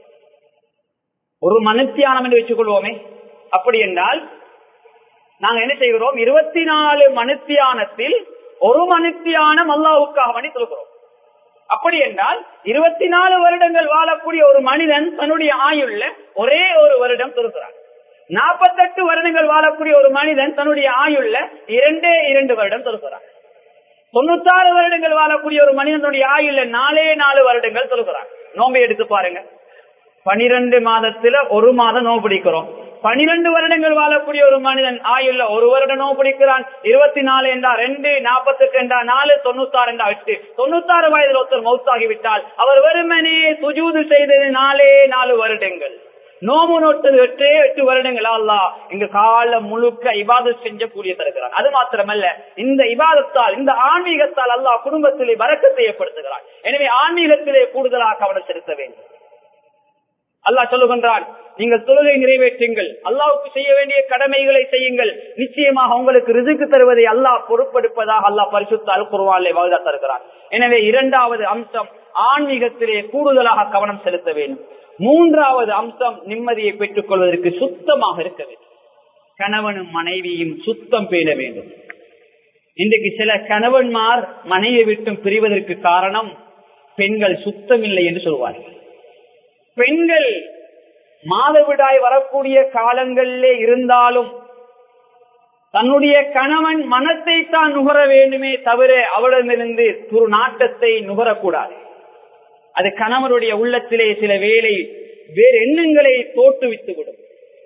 ஒரு மனுத்தியானம் என்று வச்சுக் கொள்வோமே அப்படி என்றால் நாங்க என்ன செய்கிறோம் இருபத்தி நாலு மனுத்தியானத்தில் ஒரு மனுத்தியானம் அல்லாவுக்காக வேண்டி தொழுகிறோம் அப்படி என்றால் இருபத்தி நாலு வருடங்கள் வாழக்கூடிய ஒரு மனிதன் தன்னுடைய ஆயுள்ள ஒரே ஒரு வருடம் தொழுகிறான் நாற்பத்தெட்டு வருடங்கள் வாழக்கூடிய ஒரு மனிதன் தன்னுடைய ஆயுள்ள இரண்டே இரண்டு வருடம் தொழுகிறான் தொண்ணூத்தாறு வருடங்கள் வாழக்கூடிய ஒரு மனிதனுடைய ஆயுள்ள நாலே நாலு வருடங்கள் தொழுகிறான் நோம்பை எடுத்து பாருங்க பனிரெண்டு மாதத்துல ஒரு மாதம் நோம்பு பிடிக்கிறோம் பனிரெண்டு வருடங்கள் வாழக்கூடிய ஒரு மனிதன் ஆயுள்ள ஒரு வருடம் நோம்பு பிடிக்கிறான் இருபத்தி நாலு என்றா ரெண்டு நாற்பத்தெட்டு என்றா நாலு தொண்ணூத்தாறு என்றா எட்டு தொண்ணூத்தாறு வயதில் ஒருத்தர் மௌத்தாகிவிட்டால் அவர் வெறுமனே சுஜூது செய்தது நாலே நாலு வருடங்கள் நோம்பு நோட்டது எட்டே எட்டு வருடங்கள் அல்லா இங்க காலம் முழுக்க இபாதத் செஞ்ச கூடிய தருகிறான் அது மாத்திரமல்ல இந்த இபாதத்தால் இந்த ஆன்மீகத்தால் அல்லாஹ் குடும்பத்திலே வரக்கத்தை ஏற்படுத்துகிறான் எனவே ஆன்மீகத்திலே கூடுதலாக கவனம் செலுத்த வேண்டும் அல்லாஹ் சொல்லுகின்றான் நீங்கள் தொழுகை நிறைவேற்றுங்கள் அல்லாவுக்கு செய்ய வேண்டிய கடமைகளை செய்யுங்கள் நிச்சயமாக உங்களுக்கு ரிசுக்கு தருவதை அல்லாஹ் பொறுப்பெடுப்பதாக அல்லாஹ் பரிசுத்த அல் குருவாலே வாழ்தா தருகிறான் எனவே இரண்டாவது அம்சம் ஆன்மீகத்திலே கூடுதலாக கவனம் செலுத்த வேண்டும் மூன்றாவது அம்சம் நிம்மதியை பெற்றுக் கொள்வதற்கு சுத்தமாக இருக்க வேண்டும் கணவனும் மனைவியும் சுத்தம் பேண வேண்டும் இன்றைக்கு சில கணவன்மார் மனைவியை விட்டும் பிரிவதற்கு காரணம் பெண்கள் சுத்தம் இல்லை என்று சொல்வார்கள் பெண்கள் மாதவிடாய் வரக்கூடிய காலங்களிலே இருந்தாலும் தன்னுடைய கணவன் மனத்தை தான் நுகர வேண்டுமே தவிர அவரிடமிருந்து துரு நாட்டத்தை நுகரக்கூடாது அது கணவனுடைய உள்ளத்திலே சில வேலை வேறு எண்ணங்களை தோற்றுவித்துவிடும்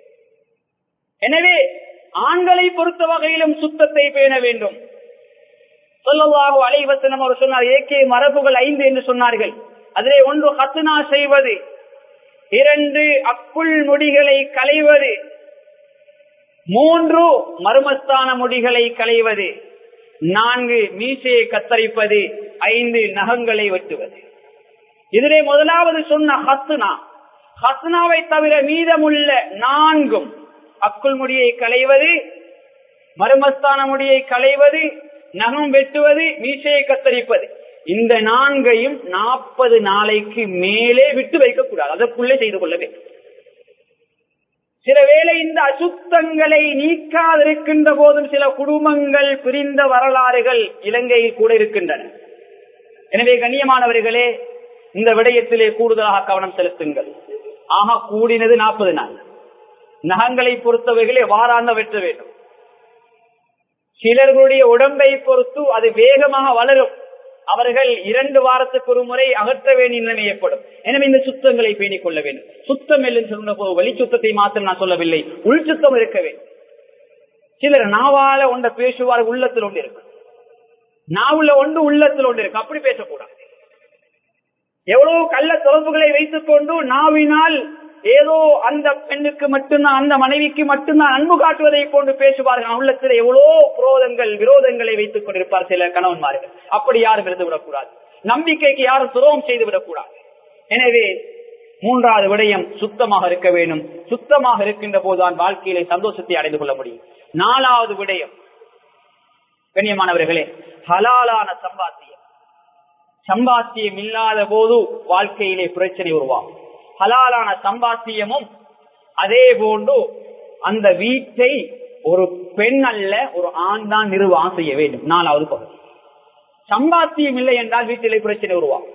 எனவே ஆண்களை பொறுத்த வகையிலும் சுத்தத்தை பேண வேண்டும் சொல்லவாக அலைவசனம் அவர் சொன்னார் ஏகே மரபுகள் ஐந்து என்று சொன்னார்கள் அதிலே ஒன்று ஹத்துனா செய்வது இரண்டு அக்குள் முடிகளை களைவது மூன்று மர்மஸ்தான முடிகளை களைவது நான்கு மீசையை கத்தரிப்பது ஐந்து நகங்களை வெட்டுவது இதிலே முதலாவது சொன்ன ஹஸ்னா ஹஸ்னாவை தவிர மீதமுள்ள நான்கும் அக்குள் முடியை களைவது மர்மஸ்தான முடியை களைவது நகம் வெட்டுவது மீசையை கத்தரிப்பது இந்த நான்கையும் நாற்பது நாளைக்கு மேலே விட்டு வைக்க கூடாது அதற்குள்ளே செய்து கொள்ள வேண்டும் சில வேளை இந்த அசுத்தங்களை நீக்காதிருக்கின்ற போதும் சில குடும்பங்கள் பிரிந்த வரலாறுகள் இலங்கையில் கூட இருக்கின்றன எனவே கண்ணியமானவர்களே இந்த விடயத்திலே கூடுதலாக கவனம் செலுத்துங்கள் ஆக கூடினது நாற்பது நாள் நகங்களை பொறுத்தவைகளே வாராந்த வெட்ட வேண்டும் சிலர்களுடைய உடம்பை பொறுத்து அது வேகமாக வளரும் அவர்கள் இரண்டு வாரத்துக்கு ஒரு முறை அகற்ற வேண்டிய நிலைமை ஏற்படும் எனவே இந்த சுத்தங்களை பேணிக் கொள்ள வேண்டும் சுத்தம் என்று சொன்ன போது வெளி சுத்தத்தை மாத்திரம் நான் சொல்லவில்லை உள் சுத்தம் இருக்க வேண்டும் சிலர் நாவால ஒன்ற பேசுவார் உள்ளத்தில் ஒன்று இருக்கு நாவுல ஒன்று உள்ளத்தில் ஒன்று இருக்கு அப்படி பேசக்கூடாது எவ்வளவு கள்ள தொடர்புகளை வைத்துக் கொண்டு நாவினால் ஏதோ அந்த பெண்ணுக்கு மட்டும்தான் அந்த மனைவிக்கு மட்டும்தான் அன்பு காட்டுவதை போன்று பேசுவார்கள் உள்ளத்தில் எவ்வளோ குரோதங்கள் விரோதங்களை வைத்துக் கொண்டிருப்பார் சில கணவன்மார்கள் அப்படி யாரும் இருந்து விடக்கூடாது நம்பிக்கைக்கு யாரும் துரோகம் செய்து விடக்கூடாது எனவே மூன்றாவது விடயம் சுத்தமாக இருக்க வேண்டும் சுத்தமாக இருக்கின்ற போதுதான் வாழ்க்கையிலே சந்தோஷத்தை அடைந்து கொள்ள முடியும் நாலாவது விடயம் கண்ணியமானவர்களே ஹலாலான சம்பாத்தியம் சம்பாத்தியம் இல்லாத போது வாழ்க்கையிலே பிரச்சனை உருவாகும் ஹலாலான சம்பாத்தியமும் அதே போன்று அந்த வீட்டை ஒரு பெண் அல்ல ஒரு ஆண் தான் நிர்வாகம் செய்ய வேண்டும் நாலாவது பகுதி சம்பாத்தியம் இல்லை என்றால் வீட்டிலே பிரச்சனை உருவாகும்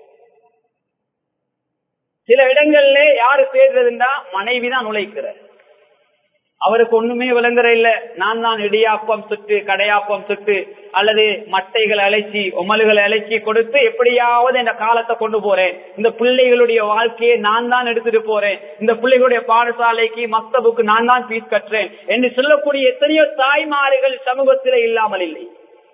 சில இடங்கள்ல யாரு தேடுறதுண்டா மனைவிதான் நுழைக்கிறார் அவருக்கு ஒண்ணுமே விளங்குற இல்ல நான் தான் இடியாப்பம் சுட்டு கடையாப்பம் சுட்டு அல்லது மட்டைகளை அழைச்சி உமல்களை அழைச்சி கொடுத்து எப்படியாவது இந்த காலத்தை கொண்டு போறேன் இந்த பிள்ளைகளுடைய வாழ்க்கையை நான் தான் எடுத்துட்டு போறேன் இந்த பிள்ளைகளுடைய பாடசாலைக்கு மக்தபுக்கு நான் தான் பீஸ் கட்டுறேன் என்று சொல்லக்கூடிய எத்தனையோ தாய்மார்கள் சமூகத்திலே இல்லாமல் இல்லை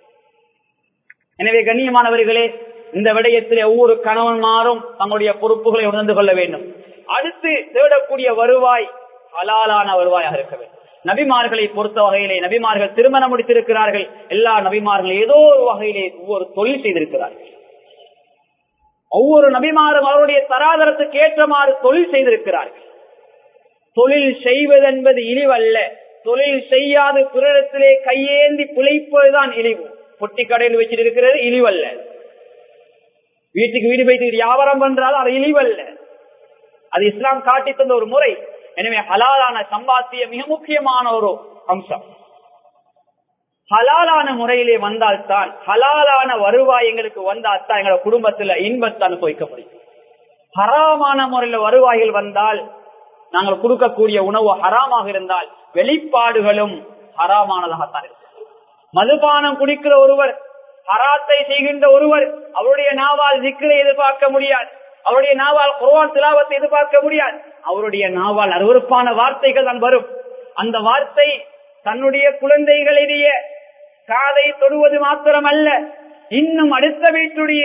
எனவே கண்ணியமானவர்களே இந்த விடயத்திலே ஒவ்வொரு கணவன்மாரும் தங்களுடைய பொறுப்புகளை உணர்ந்து கொள்ள வேண்டும் அடுத்து தேடக்கூடிய வருவாய் ஹலாலான வருவாயாக இருக்க வேண்டும் நபிமார்களை பொறுத்த வகையிலே நபிமார்கள் திருமணம் முடித்திருக்கிறார்கள் எல்லா நபிமார்களும் ஏதோ ஒரு வகையிலே ஒவ்வொரு தொழில் செய்திருக்கிறார்கள் ஒவ்வொரு நபிமாரும் அவருடைய தராதரத்துக்கு ஏற்றமாறு தொழில் செய்திருக்கிறார்கள் தொழில் செய்வதென்பது இழிவல்ல தொழில் செய்யாது பிறத்திலே கையேந்தி பிழைப்பதுதான் இழிவு பொட்டி கடையில் வச்சிருக்கிறது இழிவல்ல வீட்டுக்கு வீடு வைத்து வியாபாரம் பண்றாலும் அது இழிவல்ல அது இஸ்லாம் காட்டி தந்த ஒரு முறை எனவே ஹலாலான சம்பாத்திய மிக முக்கியமான ஒரு அம்சம் ஹலாலான முறையிலே வந்தால்தான் ஹலாலான வருவாய் எங்களுக்கு வந்தால்தான் எங்களோட குடும்பத்துல இன்பத்தை அனுபவிக்க முடியும் ஹராமான முறையில வருவாய்கள் வந்தால் நாங்கள் கொடுக்கக்கூடிய உணவு ஹராமாக இருந்தால் வெளிப்பாடுகளும் ஹராமானதாகத்தான் இருக்கும் மதுபானம் குடிக்கிற ஒருவர் ஹராத்தை செய்கின்ற ஒருவர் அவருடைய நாவால் சிக்கரை எதிர்பார்க்க முடியாது அவருடைய நாவால் குர்வான் திலாவத்தை எதிர்பார்க்க முடியாது அவருடைய நாவால் அருவறுப்பான வார்த்தைகள் தான் வரும் அந்த வார்த்தை தன்னுடைய குழந்தைகளிடையே காதை தொடுவது மாத்திரமல்ல இன்னும் அடுத்த வீட்டுடைய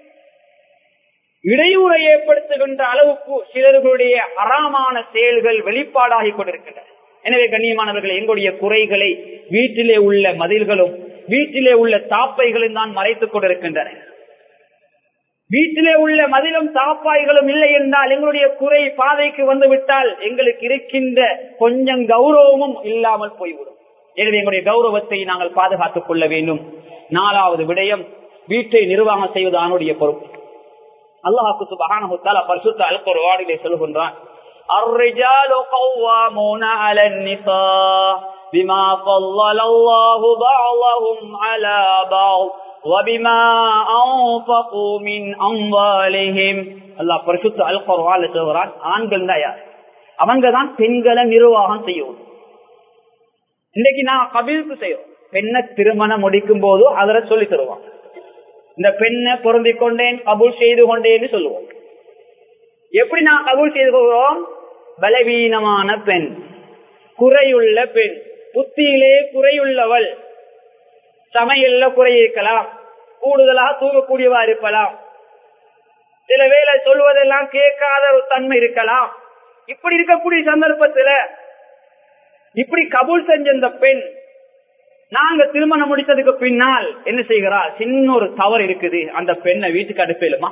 இடையூறை ஏற்படுத்துகின்ற அளவுக்கு சிலர்களுடைய அறாமான செயல்கள் வெளிப்பாடாகி கொண்டிருக்கின்றன எனவே கண்ணியமானவர்கள் எங்களுடைய குறைகளை வீட்டிலே உள்ள மதில்களும் வீட்டிலே உள்ள தாப்பைகளும் தான் மறைத்துக் கொண்டிருக்கின்றன வீட்டிலே உள்ள மதிலும் தாப்பாய்களும் இல்லை என்றால் எங்களுடைய குறை பாதைக்கு வந்து விட்டால் எங்களுக்கு இருக்கின்ற கொஞ்சம் கௌரவமும் இல்லாமல் போய்விடும் எனவே எங்களுடைய கௌரவத்தை நாங்கள் பாதுகாத்துக் கொள்ள வேண்டும் நாலாவது விடயம் வீட்டை நிர்வாகம் செய்வது ஆணுடைய பொறுப்பு அல்லாஹுக்கு சுபஹானஹு பரிசுத்த அல் குர்ஆனிலே சொல்கின்றான் الرجال قوامون على النساء بما فضل الله بعضهم على بعض وبما أنفقوا من أموالهم அல்லாஹ் பரிசுத்த அல் குர்ஆன்ல சொல்றான் ஆண்கள் தான் யார் அவங்க தான் பெண்களை நிர்வாகம் செய்யும் இன்னைக்கு நான் கபிலுக்கு செய்யும் பெண்ணை திருமணம் முடிக்கும் போது அதில் சொல்லி தருவான் இந்த பெண்ணை பொருந்திக் கொண்டேன் கபூல் செய்து கொண்டேன்னு சொல்லுவோம் எப்படி நான் கபூல் செய்து கொள்வோம் பலவீனமான பெண் குறையுள்ள பெண் புத்தியிலே குறையுள்ளவள் சமையல்ல குறை இருக்கலாம் கூடுதலாக தூங்கக்கூடியவா இருக்கலாம் சில வேலை சொல்வதெல்லாம் கேட்காத ஒரு தன்மை இருக்கலாம் இப்படி இருக்கக்கூடிய சந்தர்ப்பத்துல இப்படி கபூல் செஞ்ச இந்த பெண் நாங்க திருமணம் முடித்ததுக்கு பின்னால் என்ன செய்கிறார் சின்ன ஒரு தவறு இருக்குது அந்த பெண்ணை வீட்டுக்கு அனுப்பிடுமா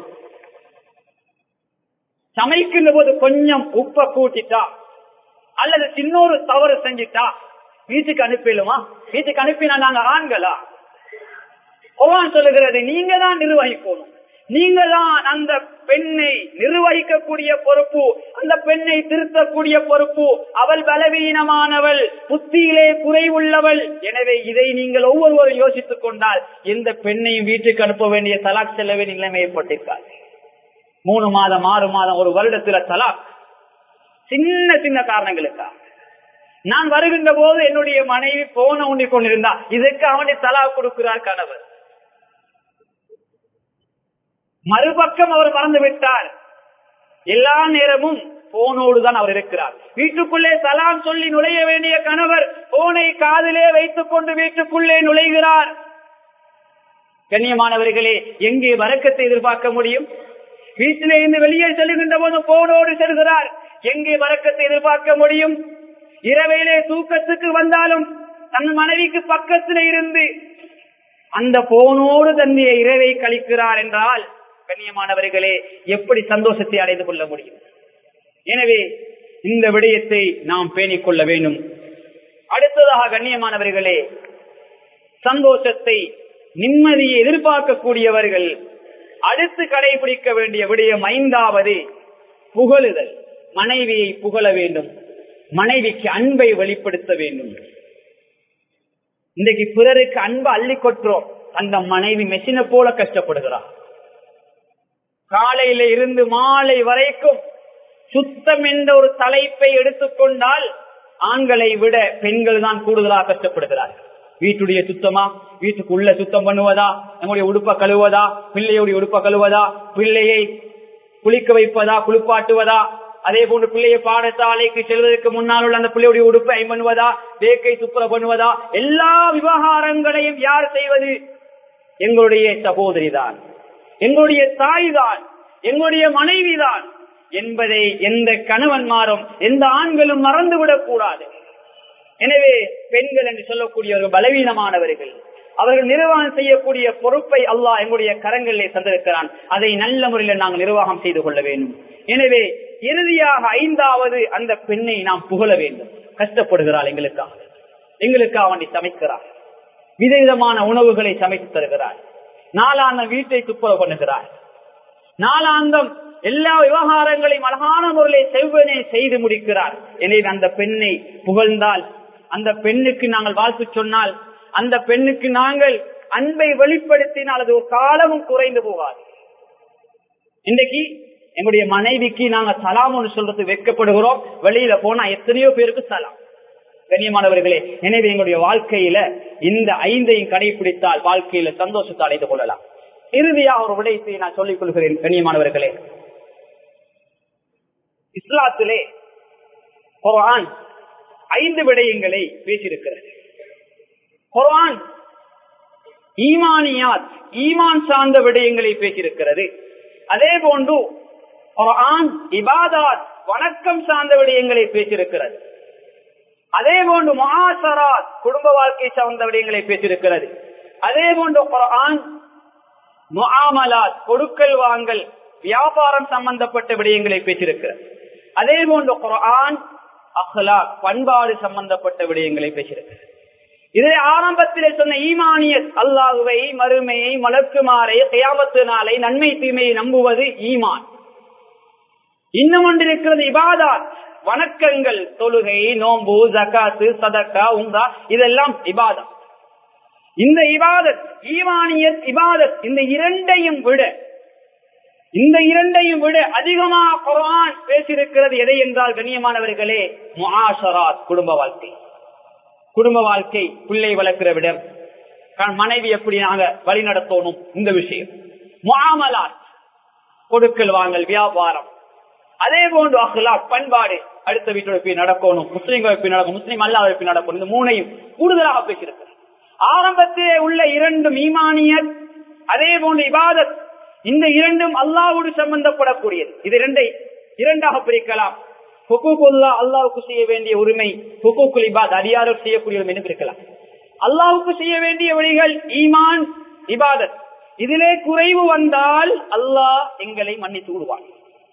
சமைக்கின்ற போது கொஞ்சம் உப்ப கூட்டிட்டா அல்லது சின்ன ஒரு தவறு செஞ்சிட்டா வீட்டுக்கு அனுப்பிடுமா வீட்டுக்கு அனுப்பினா நாங்க ஆண்களா குரான் சொல்லுகிறது நீங்க தான் நிர்வகிக்கணும் நீங்க தான் அந்த பெண்ணை நிர்வகிக்கக்கூடிய பொறுப்பு அந்த பெண்ணை திருத்தக்கூடிய பொறுப்பு அவள் பலவீனமானவள் புத்தியிலே குறைவுள்ளவள் எனவே இதை நீங்கள் ஒவ்வொருவரும் யோசித்துக் கொண்டால் எந்த பெண்ணையும் வீட்டுக்கு அனுப்ப வேண்டிய தலாக் செல்ல வேண்டிய நிலைமை ஏற்பட்டிருக்காது மூணு மாதம் ஆறு மாதம் ஒரு வருடத்துல தலாக் சின்ன சின்ன காரணங்களுக்கா நான் வருகின்ற போது என்னுடைய மனைவி போன உண்ணி கொண்டிருந்தா இதுக்கு அவனை தலா கொடுக்கிறார் கணவர் மறுபக்கம் அவர் மறந்து விட்டார் எல்லா நேரமும் போனோடு தான் அவர் இருக்கிறார் வீட்டுக்குள்ளே சலாம் சொல்லி நுழைய வேண்டிய கணவர் போனை காதிலே வைத்துக் கொண்டு வீட்டுக்குள்ளே நுழைகிறார் கண்ணியமானவர்களே எங்கே வரக்கத்தை எதிர்பார்க்க முடியும் வீட்டிலே இருந்து வெளியே செல்லுகின்ற போது போனோடு செல்கிறார் எங்கே வரக்கத்தை எதிர்பார்க்க முடியும் இரவையிலே தூக்கத்துக்கு வந்தாலும் தன் மனைவிக்கு பக்கத்தில் இருந்து அந்த போனோடு தன்னுடைய இரவை கழிக்கிறார் என்றால் கண்ணியமானவர்களே எப்படி சந்தோஷத்தை அடைந்து கொள்ள முடியும் எனவே இந்த விடயத்தை நாம் பேணிக் கொள்ள வேண்டும் அடுத்ததாக கண்ணியமானவர்களே சந்தோஷத்தை நிம்மதியை எதிர்பார்க்கக்கூடியவர்கள் அடுத்து கடைபிடிக்க வேண்டிய விடயம் ஐந்தாவது புகழுதல் மனைவியை புகழ வேண்டும் மனைவிக்கு அன்பை வெளிப்படுத்த வேண்டும் இன்றைக்கு பிறருக்கு அன்பை அள்ளி கொற்றோம் அந்த மனைவி மெஷினை போல கஷ்டப்படுகிறார் காலையில இருந்து மாலை வரைக்கும் சுத்தம் என்ற ஒரு தலைப்பை எடுத்துக்கொண்டால் ஆண்களை விட பெண்கள் தான் கூடுதலாக கஷ்டப்படுகிறார்கள் வீட்டுடைய சுத்தமா வீட்டுக்கு உள்ள சுத்தம் பண்ணுவதா நம்முடைய உடுப்ப கழுவதா பிள்ளையுடைய உடுப்ப கழுவதா பிள்ளையை குளிக்க வைப்பதா குளிப்பாட்டுவதா அதே போன்று பிள்ளையை பாடசாலைக்கு செல்வதற்கு முன்னால் உள்ள அந்த பிள்ளையுடைய உடுப்பை பண்ணுவதா வேக்கை துப்புர பண்ணுவதா எல்லா விவகாரங்களையும் யார் செய்வது எங்களுடைய சகோதரி தான் எங்களுடைய தாய் தான் எங்களுடைய மனைவி தான் என்பதை எந்த கணவன்மாரும் எந்த ஆண்களும் மறந்துவிடக் கூடாது எனவே பெண்கள் என்று சொல்லக்கூடியவர்கள் பலவீனமானவர்கள் அவர்கள் நிர்வாகம் செய்யக்கூடிய பொறுப்பை அல்லாஹ் எங்களுடைய கரங்களிலே தந்திருக்கிறான் அதை நல்ல முறையில் நாங்கள் நிர்வாகம் செய்து கொள்ள வேண்டும் எனவே இறுதியாக ஐந்தாவது அந்த பெண்ணை நாம் புகழ வேண்டும் கஷ்டப்படுகிறாள் எங்களுக்காக எங்களுக்காக அவனை சமைக்கிறார் விதவிதமான உணவுகளை சமைத்து தருகிறார் நாளாந்த வீட்டை துப்புரவு பண்ணுகிறார் நாளாந்தம் எல்லா விவகாரங்களையும் அழகான முறையில் செவ்வனே செய்து முடிக்கிறார் எனவே அந்த பெண்ணை புகழ்ந்தால் அந்த பெண்ணுக்கு நாங்கள் வாழ்த்து சொன்னால் அந்த பெண்ணுக்கு நாங்கள் அன்பை வெளிப்படுத்தினால் அது ஒரு காலமும் குறைந்து போகாது இன்றைக்கு எங்களுடைய மனைவிக்கு நாங்க சலாம் ஒன்று சொல்றது வெட்கப்படுகிறோம் வெளியில போனா எத்தனையோ பேருக்கு சலாம் கண்ணியமானவர்களே எனவே எங்களுடைய வாழ்க்கையில இந்த ஐந்தையும் கடைபிடித்தால் வாழ்க்கையில சந்தோஷத்தை அடைந்து கொள்ளலாம் இறுதியா ஒரு விடயத்தை நான் சொல்லிக் கொள்கிறேன் கண்ணியமானவர்களே இஸ்லாத்திலே குரான் ஐந்து விடயங்களை பேசியிருக்கிறது குரான் ஈமானியாத் ஈமான் சார்ந்த விடயங்களை பேசியிருக்கிறது அதே போன்று குரான் இபாதாத் வணக்கம் சார்ந்த விடயங்களை பேசியிருக்கிறது அதே போன்று மகாசராத் குடும்ப வாழ்க்கை சார்ந்த விடயங்களை பேசியிருக்கிறது அதே போன்று குரான் முஆமலாத் கொடுக்கல் வாங்கல் வியாபாரம் சம்பந்தப்பட்ட விடயங்களை பேசியிருக்கிறது அதே போன்று குரான் அஹ்லாக் பண்பாடு சம்பந்தப்பட்ட விடயங்களை பேசியிருக்கிறது இதை ஆரம்பத்திலே சொன்ன ஈமானியத் அல்லாஹுவை மறுமையை மலக்குமாரை கயாமத்து நாளை நன்மை தீமையை நம்புவது ஈமான் இன்னும் ஒன்று இருக்கிறது இபாதாத் வணக்கங்கள் தொழுகை நோம்பு ஜக்காத்து சதக்கா உங்கா இதெல்லாம் இபாதம் இந்த இபாதத் ஈமானியத் இபாதத் இந்த இரண்டையும் விட இந்த இரண்டையும் விட அதிகமாக குரான் பேசியிருக்கிறது எதை என்றால் கண்ணியமானவர்களே முஆஷராத் குடும்ப வாழ்க்கை குடும்ப வாழ்க்கை பிள்ளை வளர்க்கிற விடம் மனைவி எப்படி நாங்க வழி நடத்தணும் இந்த விஷயம் முஆமலாத் கொடுக்கல் வாங்கல் வியாபாரம் அதே போன்று அஹ்லா பண்பாடு அடுத்த வீட்டோட போய் நடக்கணும் முஸ்லீம்களை போய் நடக்கும் முஸ்லீம் அல்லாத போய் நடக்கணும் இந்த மூணையும் கூடுதலாக பேசியிருக்கிறது ஆரம்பத்திலே உள்ள இரண்டும் ஈமானியத் அதே போன்று இபாதத் இந்த இரண்டும் அல்லாவோடு சம்பந்தப்படக்கூடியது இது இரண்டை இரண்டாக பிரிக்கலாம் ஹுக்குல்லா அல்லாவுக்கு செய்ய வேண்டிய உரிமை ஹுக்குல் இபாத் அடியாருக்கு செய்யக்கூடிய உரிமை பிரிக்கலாம் அல்லாவுக்கு செய்ய வேண்டிய வழிகள் ஈமான் இபாதத் இதிலே குறைவு வந்தால் அல்லாஹ் எங்களை மன்னித்து விடுவான்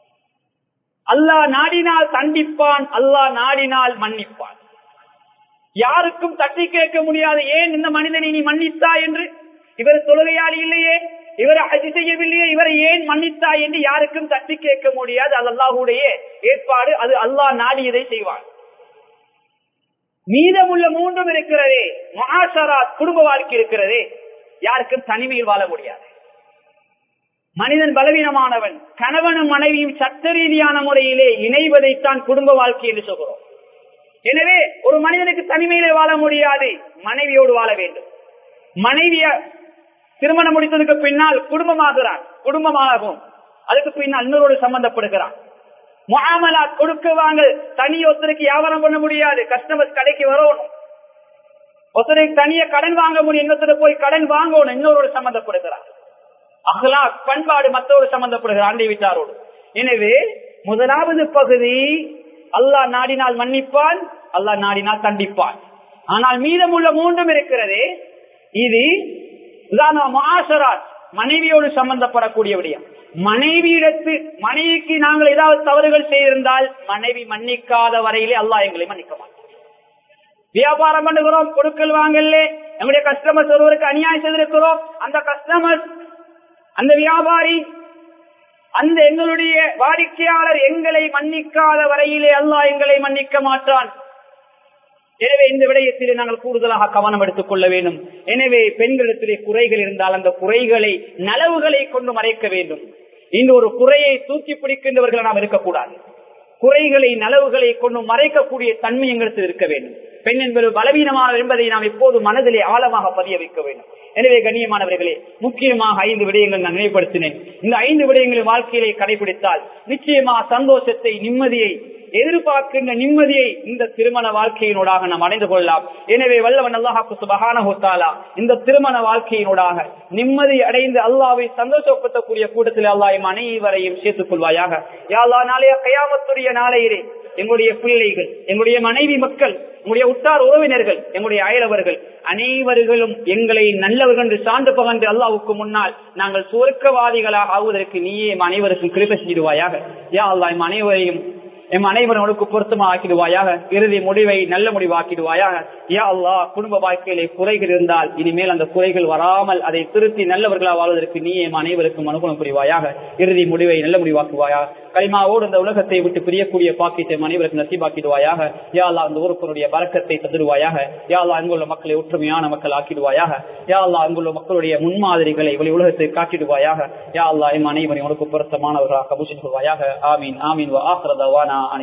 அல்லாஹ் நாடினால் தண்டிப்பான் அல்லாஹ் நாடினால் மன்னிப்பான் யாருக்கும் தட்டி கேட்க முடியாது ஏன் இந்த மனிதனை நீ மன்னித்தா என்று இவர் தொழுகையாளி இல்லையே இவர் அஜி செய்யவில்லையே இவரை ஏன் மன்னித்தா என்று யாருக்கும் தட்டி கேட்க முடியாது அது அல்லாஹுடைய ஏற்பாடு அது அல்லாஹ் நாடியதை செய்வான் மீதமுள்ள மூன்றும் இருக்கிறதே மகாசராத் குடும்ப வாழ்க்கை இருக்கிறதே யாருக்கும் தனிமையில் வாழ முடியாது மனிதன் பலவீனமானவன் கணவனும் மனைவியும் சட்ட ரீதியான முறையிலே இணைவதைத்தான் குடும்ப வாழ்க்கை என்று சொல்கிறோம் எனவே ஒரு மனிதனுக்கு தனிமையிலே வாழ முடியாது மனைவியோடு வாழ வேண்டும் மனைவிய திருமணம் முடித்ததுக்கு பின்னால் குடும்பமாகிறான் குடும்பமாகும் அதுக்கு பின்னால் இன்னொரு சம்பந்தப்படுகிறான் முகாமலா கொடுக்க வாங்க தனி ஒருத்தருக்கு வியாபாரம் பண்ண முடியாது கஸ்டமர் கடைக்கு வரணும் ஒருத்தருக்கு தனியா கடன் வாங்க முடியும் இன்னொருத்தர் போய் கடன் வாங்கணும் இன்னொரு சம்பந்தப்படுகிறார் அகலா பண்பாடு மற்றொரு சம்பந்தப்படுகிறார் அண்டை வீட்டாரோடு எனவே முதலாவது பகுதி அல்லாஹ் நாடினால் மன்னிப்பான் அல்லாஹ் நாடினால் தண்டிப்பான் ஆனால் மீதமுள்ள மூன்றும் இருக்கிறதே இது மனைவியோடு சம்பந்தப்படக்கூடிய விடயம் மனைவியிடத்து மனைவிக்கு நாங்கள் ஏதாவது தவறுகள் செய்திருந்தால் மனைவி மன்னிக்காத வரையிலே அல்லாஹ் எங்களை மன்னிக்க மாட்டோம் வியாபாரம் பண்ணுகிறோம் கொடுக்கல் வாங்கல எங்களுடைய கஸ்டமர்ஸ் ஒருவருக்கு அநியாயம் செய்திருக்கிறோம் அந்த கஸ்டமர் அந்த வியாபாரி அந்த எங்களுடைய வாடிக்கையாளர் எங்களை மன்னிக்காத வரையிலே அல்லாஹ் எங்களை மன்னிக்க மாட்டான் எனவே இந்த விடயத்திலே நாங்கள் கூடுதலாக கவனம் எடுத்துக் கொள்ள வேண்டும் எனவே பெண்களிடத்திலே குறைகள் இருந்தால் அந்த குறைகளை நலவுகளை கொண்டு மறைக்க வேண்டும் இந்த ஒரு குறையை தூக்கி பிடிக்கின்றவர்கள் நாம் இருக்கக்கூடாது குறைகளை நலவுகளை கொண்டு மறைக்கக்கூடிய தன்மை எங்களுக்கு இருக்க வேண்டும் பெண் என்பது பலவீனமானவர் என்பதை நாம் எப்போது மனதிலே ஆழமாக பதிய வைக்க வேண்டும் எனவே கண்ணியமானவர்களே முக்கியமாக ஐந்து விடயங்கள் நான் நினைவுபடுத்தினேன் இந்த ஐந்து விடயங்களை வாழ்க்கையிலே கடைபிடித்தால் நிச்சயமா சந்தோஷத்தை நிம்மதியை எதிர்பார்க்கின்ற நிம்மதியை இந்த திருமண வாழ்க்கையினூடாக நாம் அடைந்து கொள்ளலாம் எனவே வல்லவன் அல்லாஹாக்கு சுபகான இந்த திருமண வாழ்க்கையினூடாக நிம்மதி அடைந்து அல்லாவை சந்தோஷப்படுத்தக்கூடிய கூட்டத்தில் அல்லாஹ் அனைவரையும் சேர்த்துக் கொள்வாயாக யாழ்லா நாளைய கயாமத்துடைய நாளையிலே எங்களுடைய பிள்ளைகள் எங்களுடைய மனைவி மக்கள் எங்களுடைய உற்றார் உறவினர்கள் எங்களுடைய அயலவர்கள் அனைவர்களும் எங்களை நல்லவர்கள் என்று சான்று பகன்று அல்லாவுக்கு முன்னால் நாங்கள் சுவர்க்கவாதிகளாக ஆகுவதற்கு நீயே அனைவருக்கும் கிருப செய்துவாயாக யா அல்லா அனைவரையும் எம் அனைவரோனுக்கு பொருத்தமா ஆக்கிடுவாயாக இறுதி முடிவை நல்ல முடிவாக்கிடுவாயாக யா அல்லா குடும்ப வாழ்க்கையிலே குறைகள் இருந்தால் இனிமேல் அந்த குறைகள் வராமல் அதை திருத்தி நல்லவர்களா வாழ்வதற்கு நீ எம் அனைவருக்கும் அனுகூலம் புரிவாயாக இறுதி முடிவை நல்ல முடிவாக்குவாயா களிமாவோடு இந்த உலகத்தை விட்டு பிரியக்கூடிய பாக்கியத்தை எம் அனைவருக்கு நசிபாக்கிடுவாயாக யா அல்லா அந்த ஊருக்குடைய பறக்கத்தை தந்துடுவாயாக யா அல்லா அங்குள்ள மக்களை ஒற்றுமையான மக்கள் ஆக்கிடுவாயாக யா அல்லா அங்குள்ள மக்களுடைய முன்மாதிரிகளை வெளி உலகத்தை காட்டிடுவாயாக யா அல்லா எம் அனைவரையும் உனக்கு பொருத்தமானவர்களாக கபூஷன் கொள்வாயாக ஆமீன் ஆமீன் ஆசிரதவானா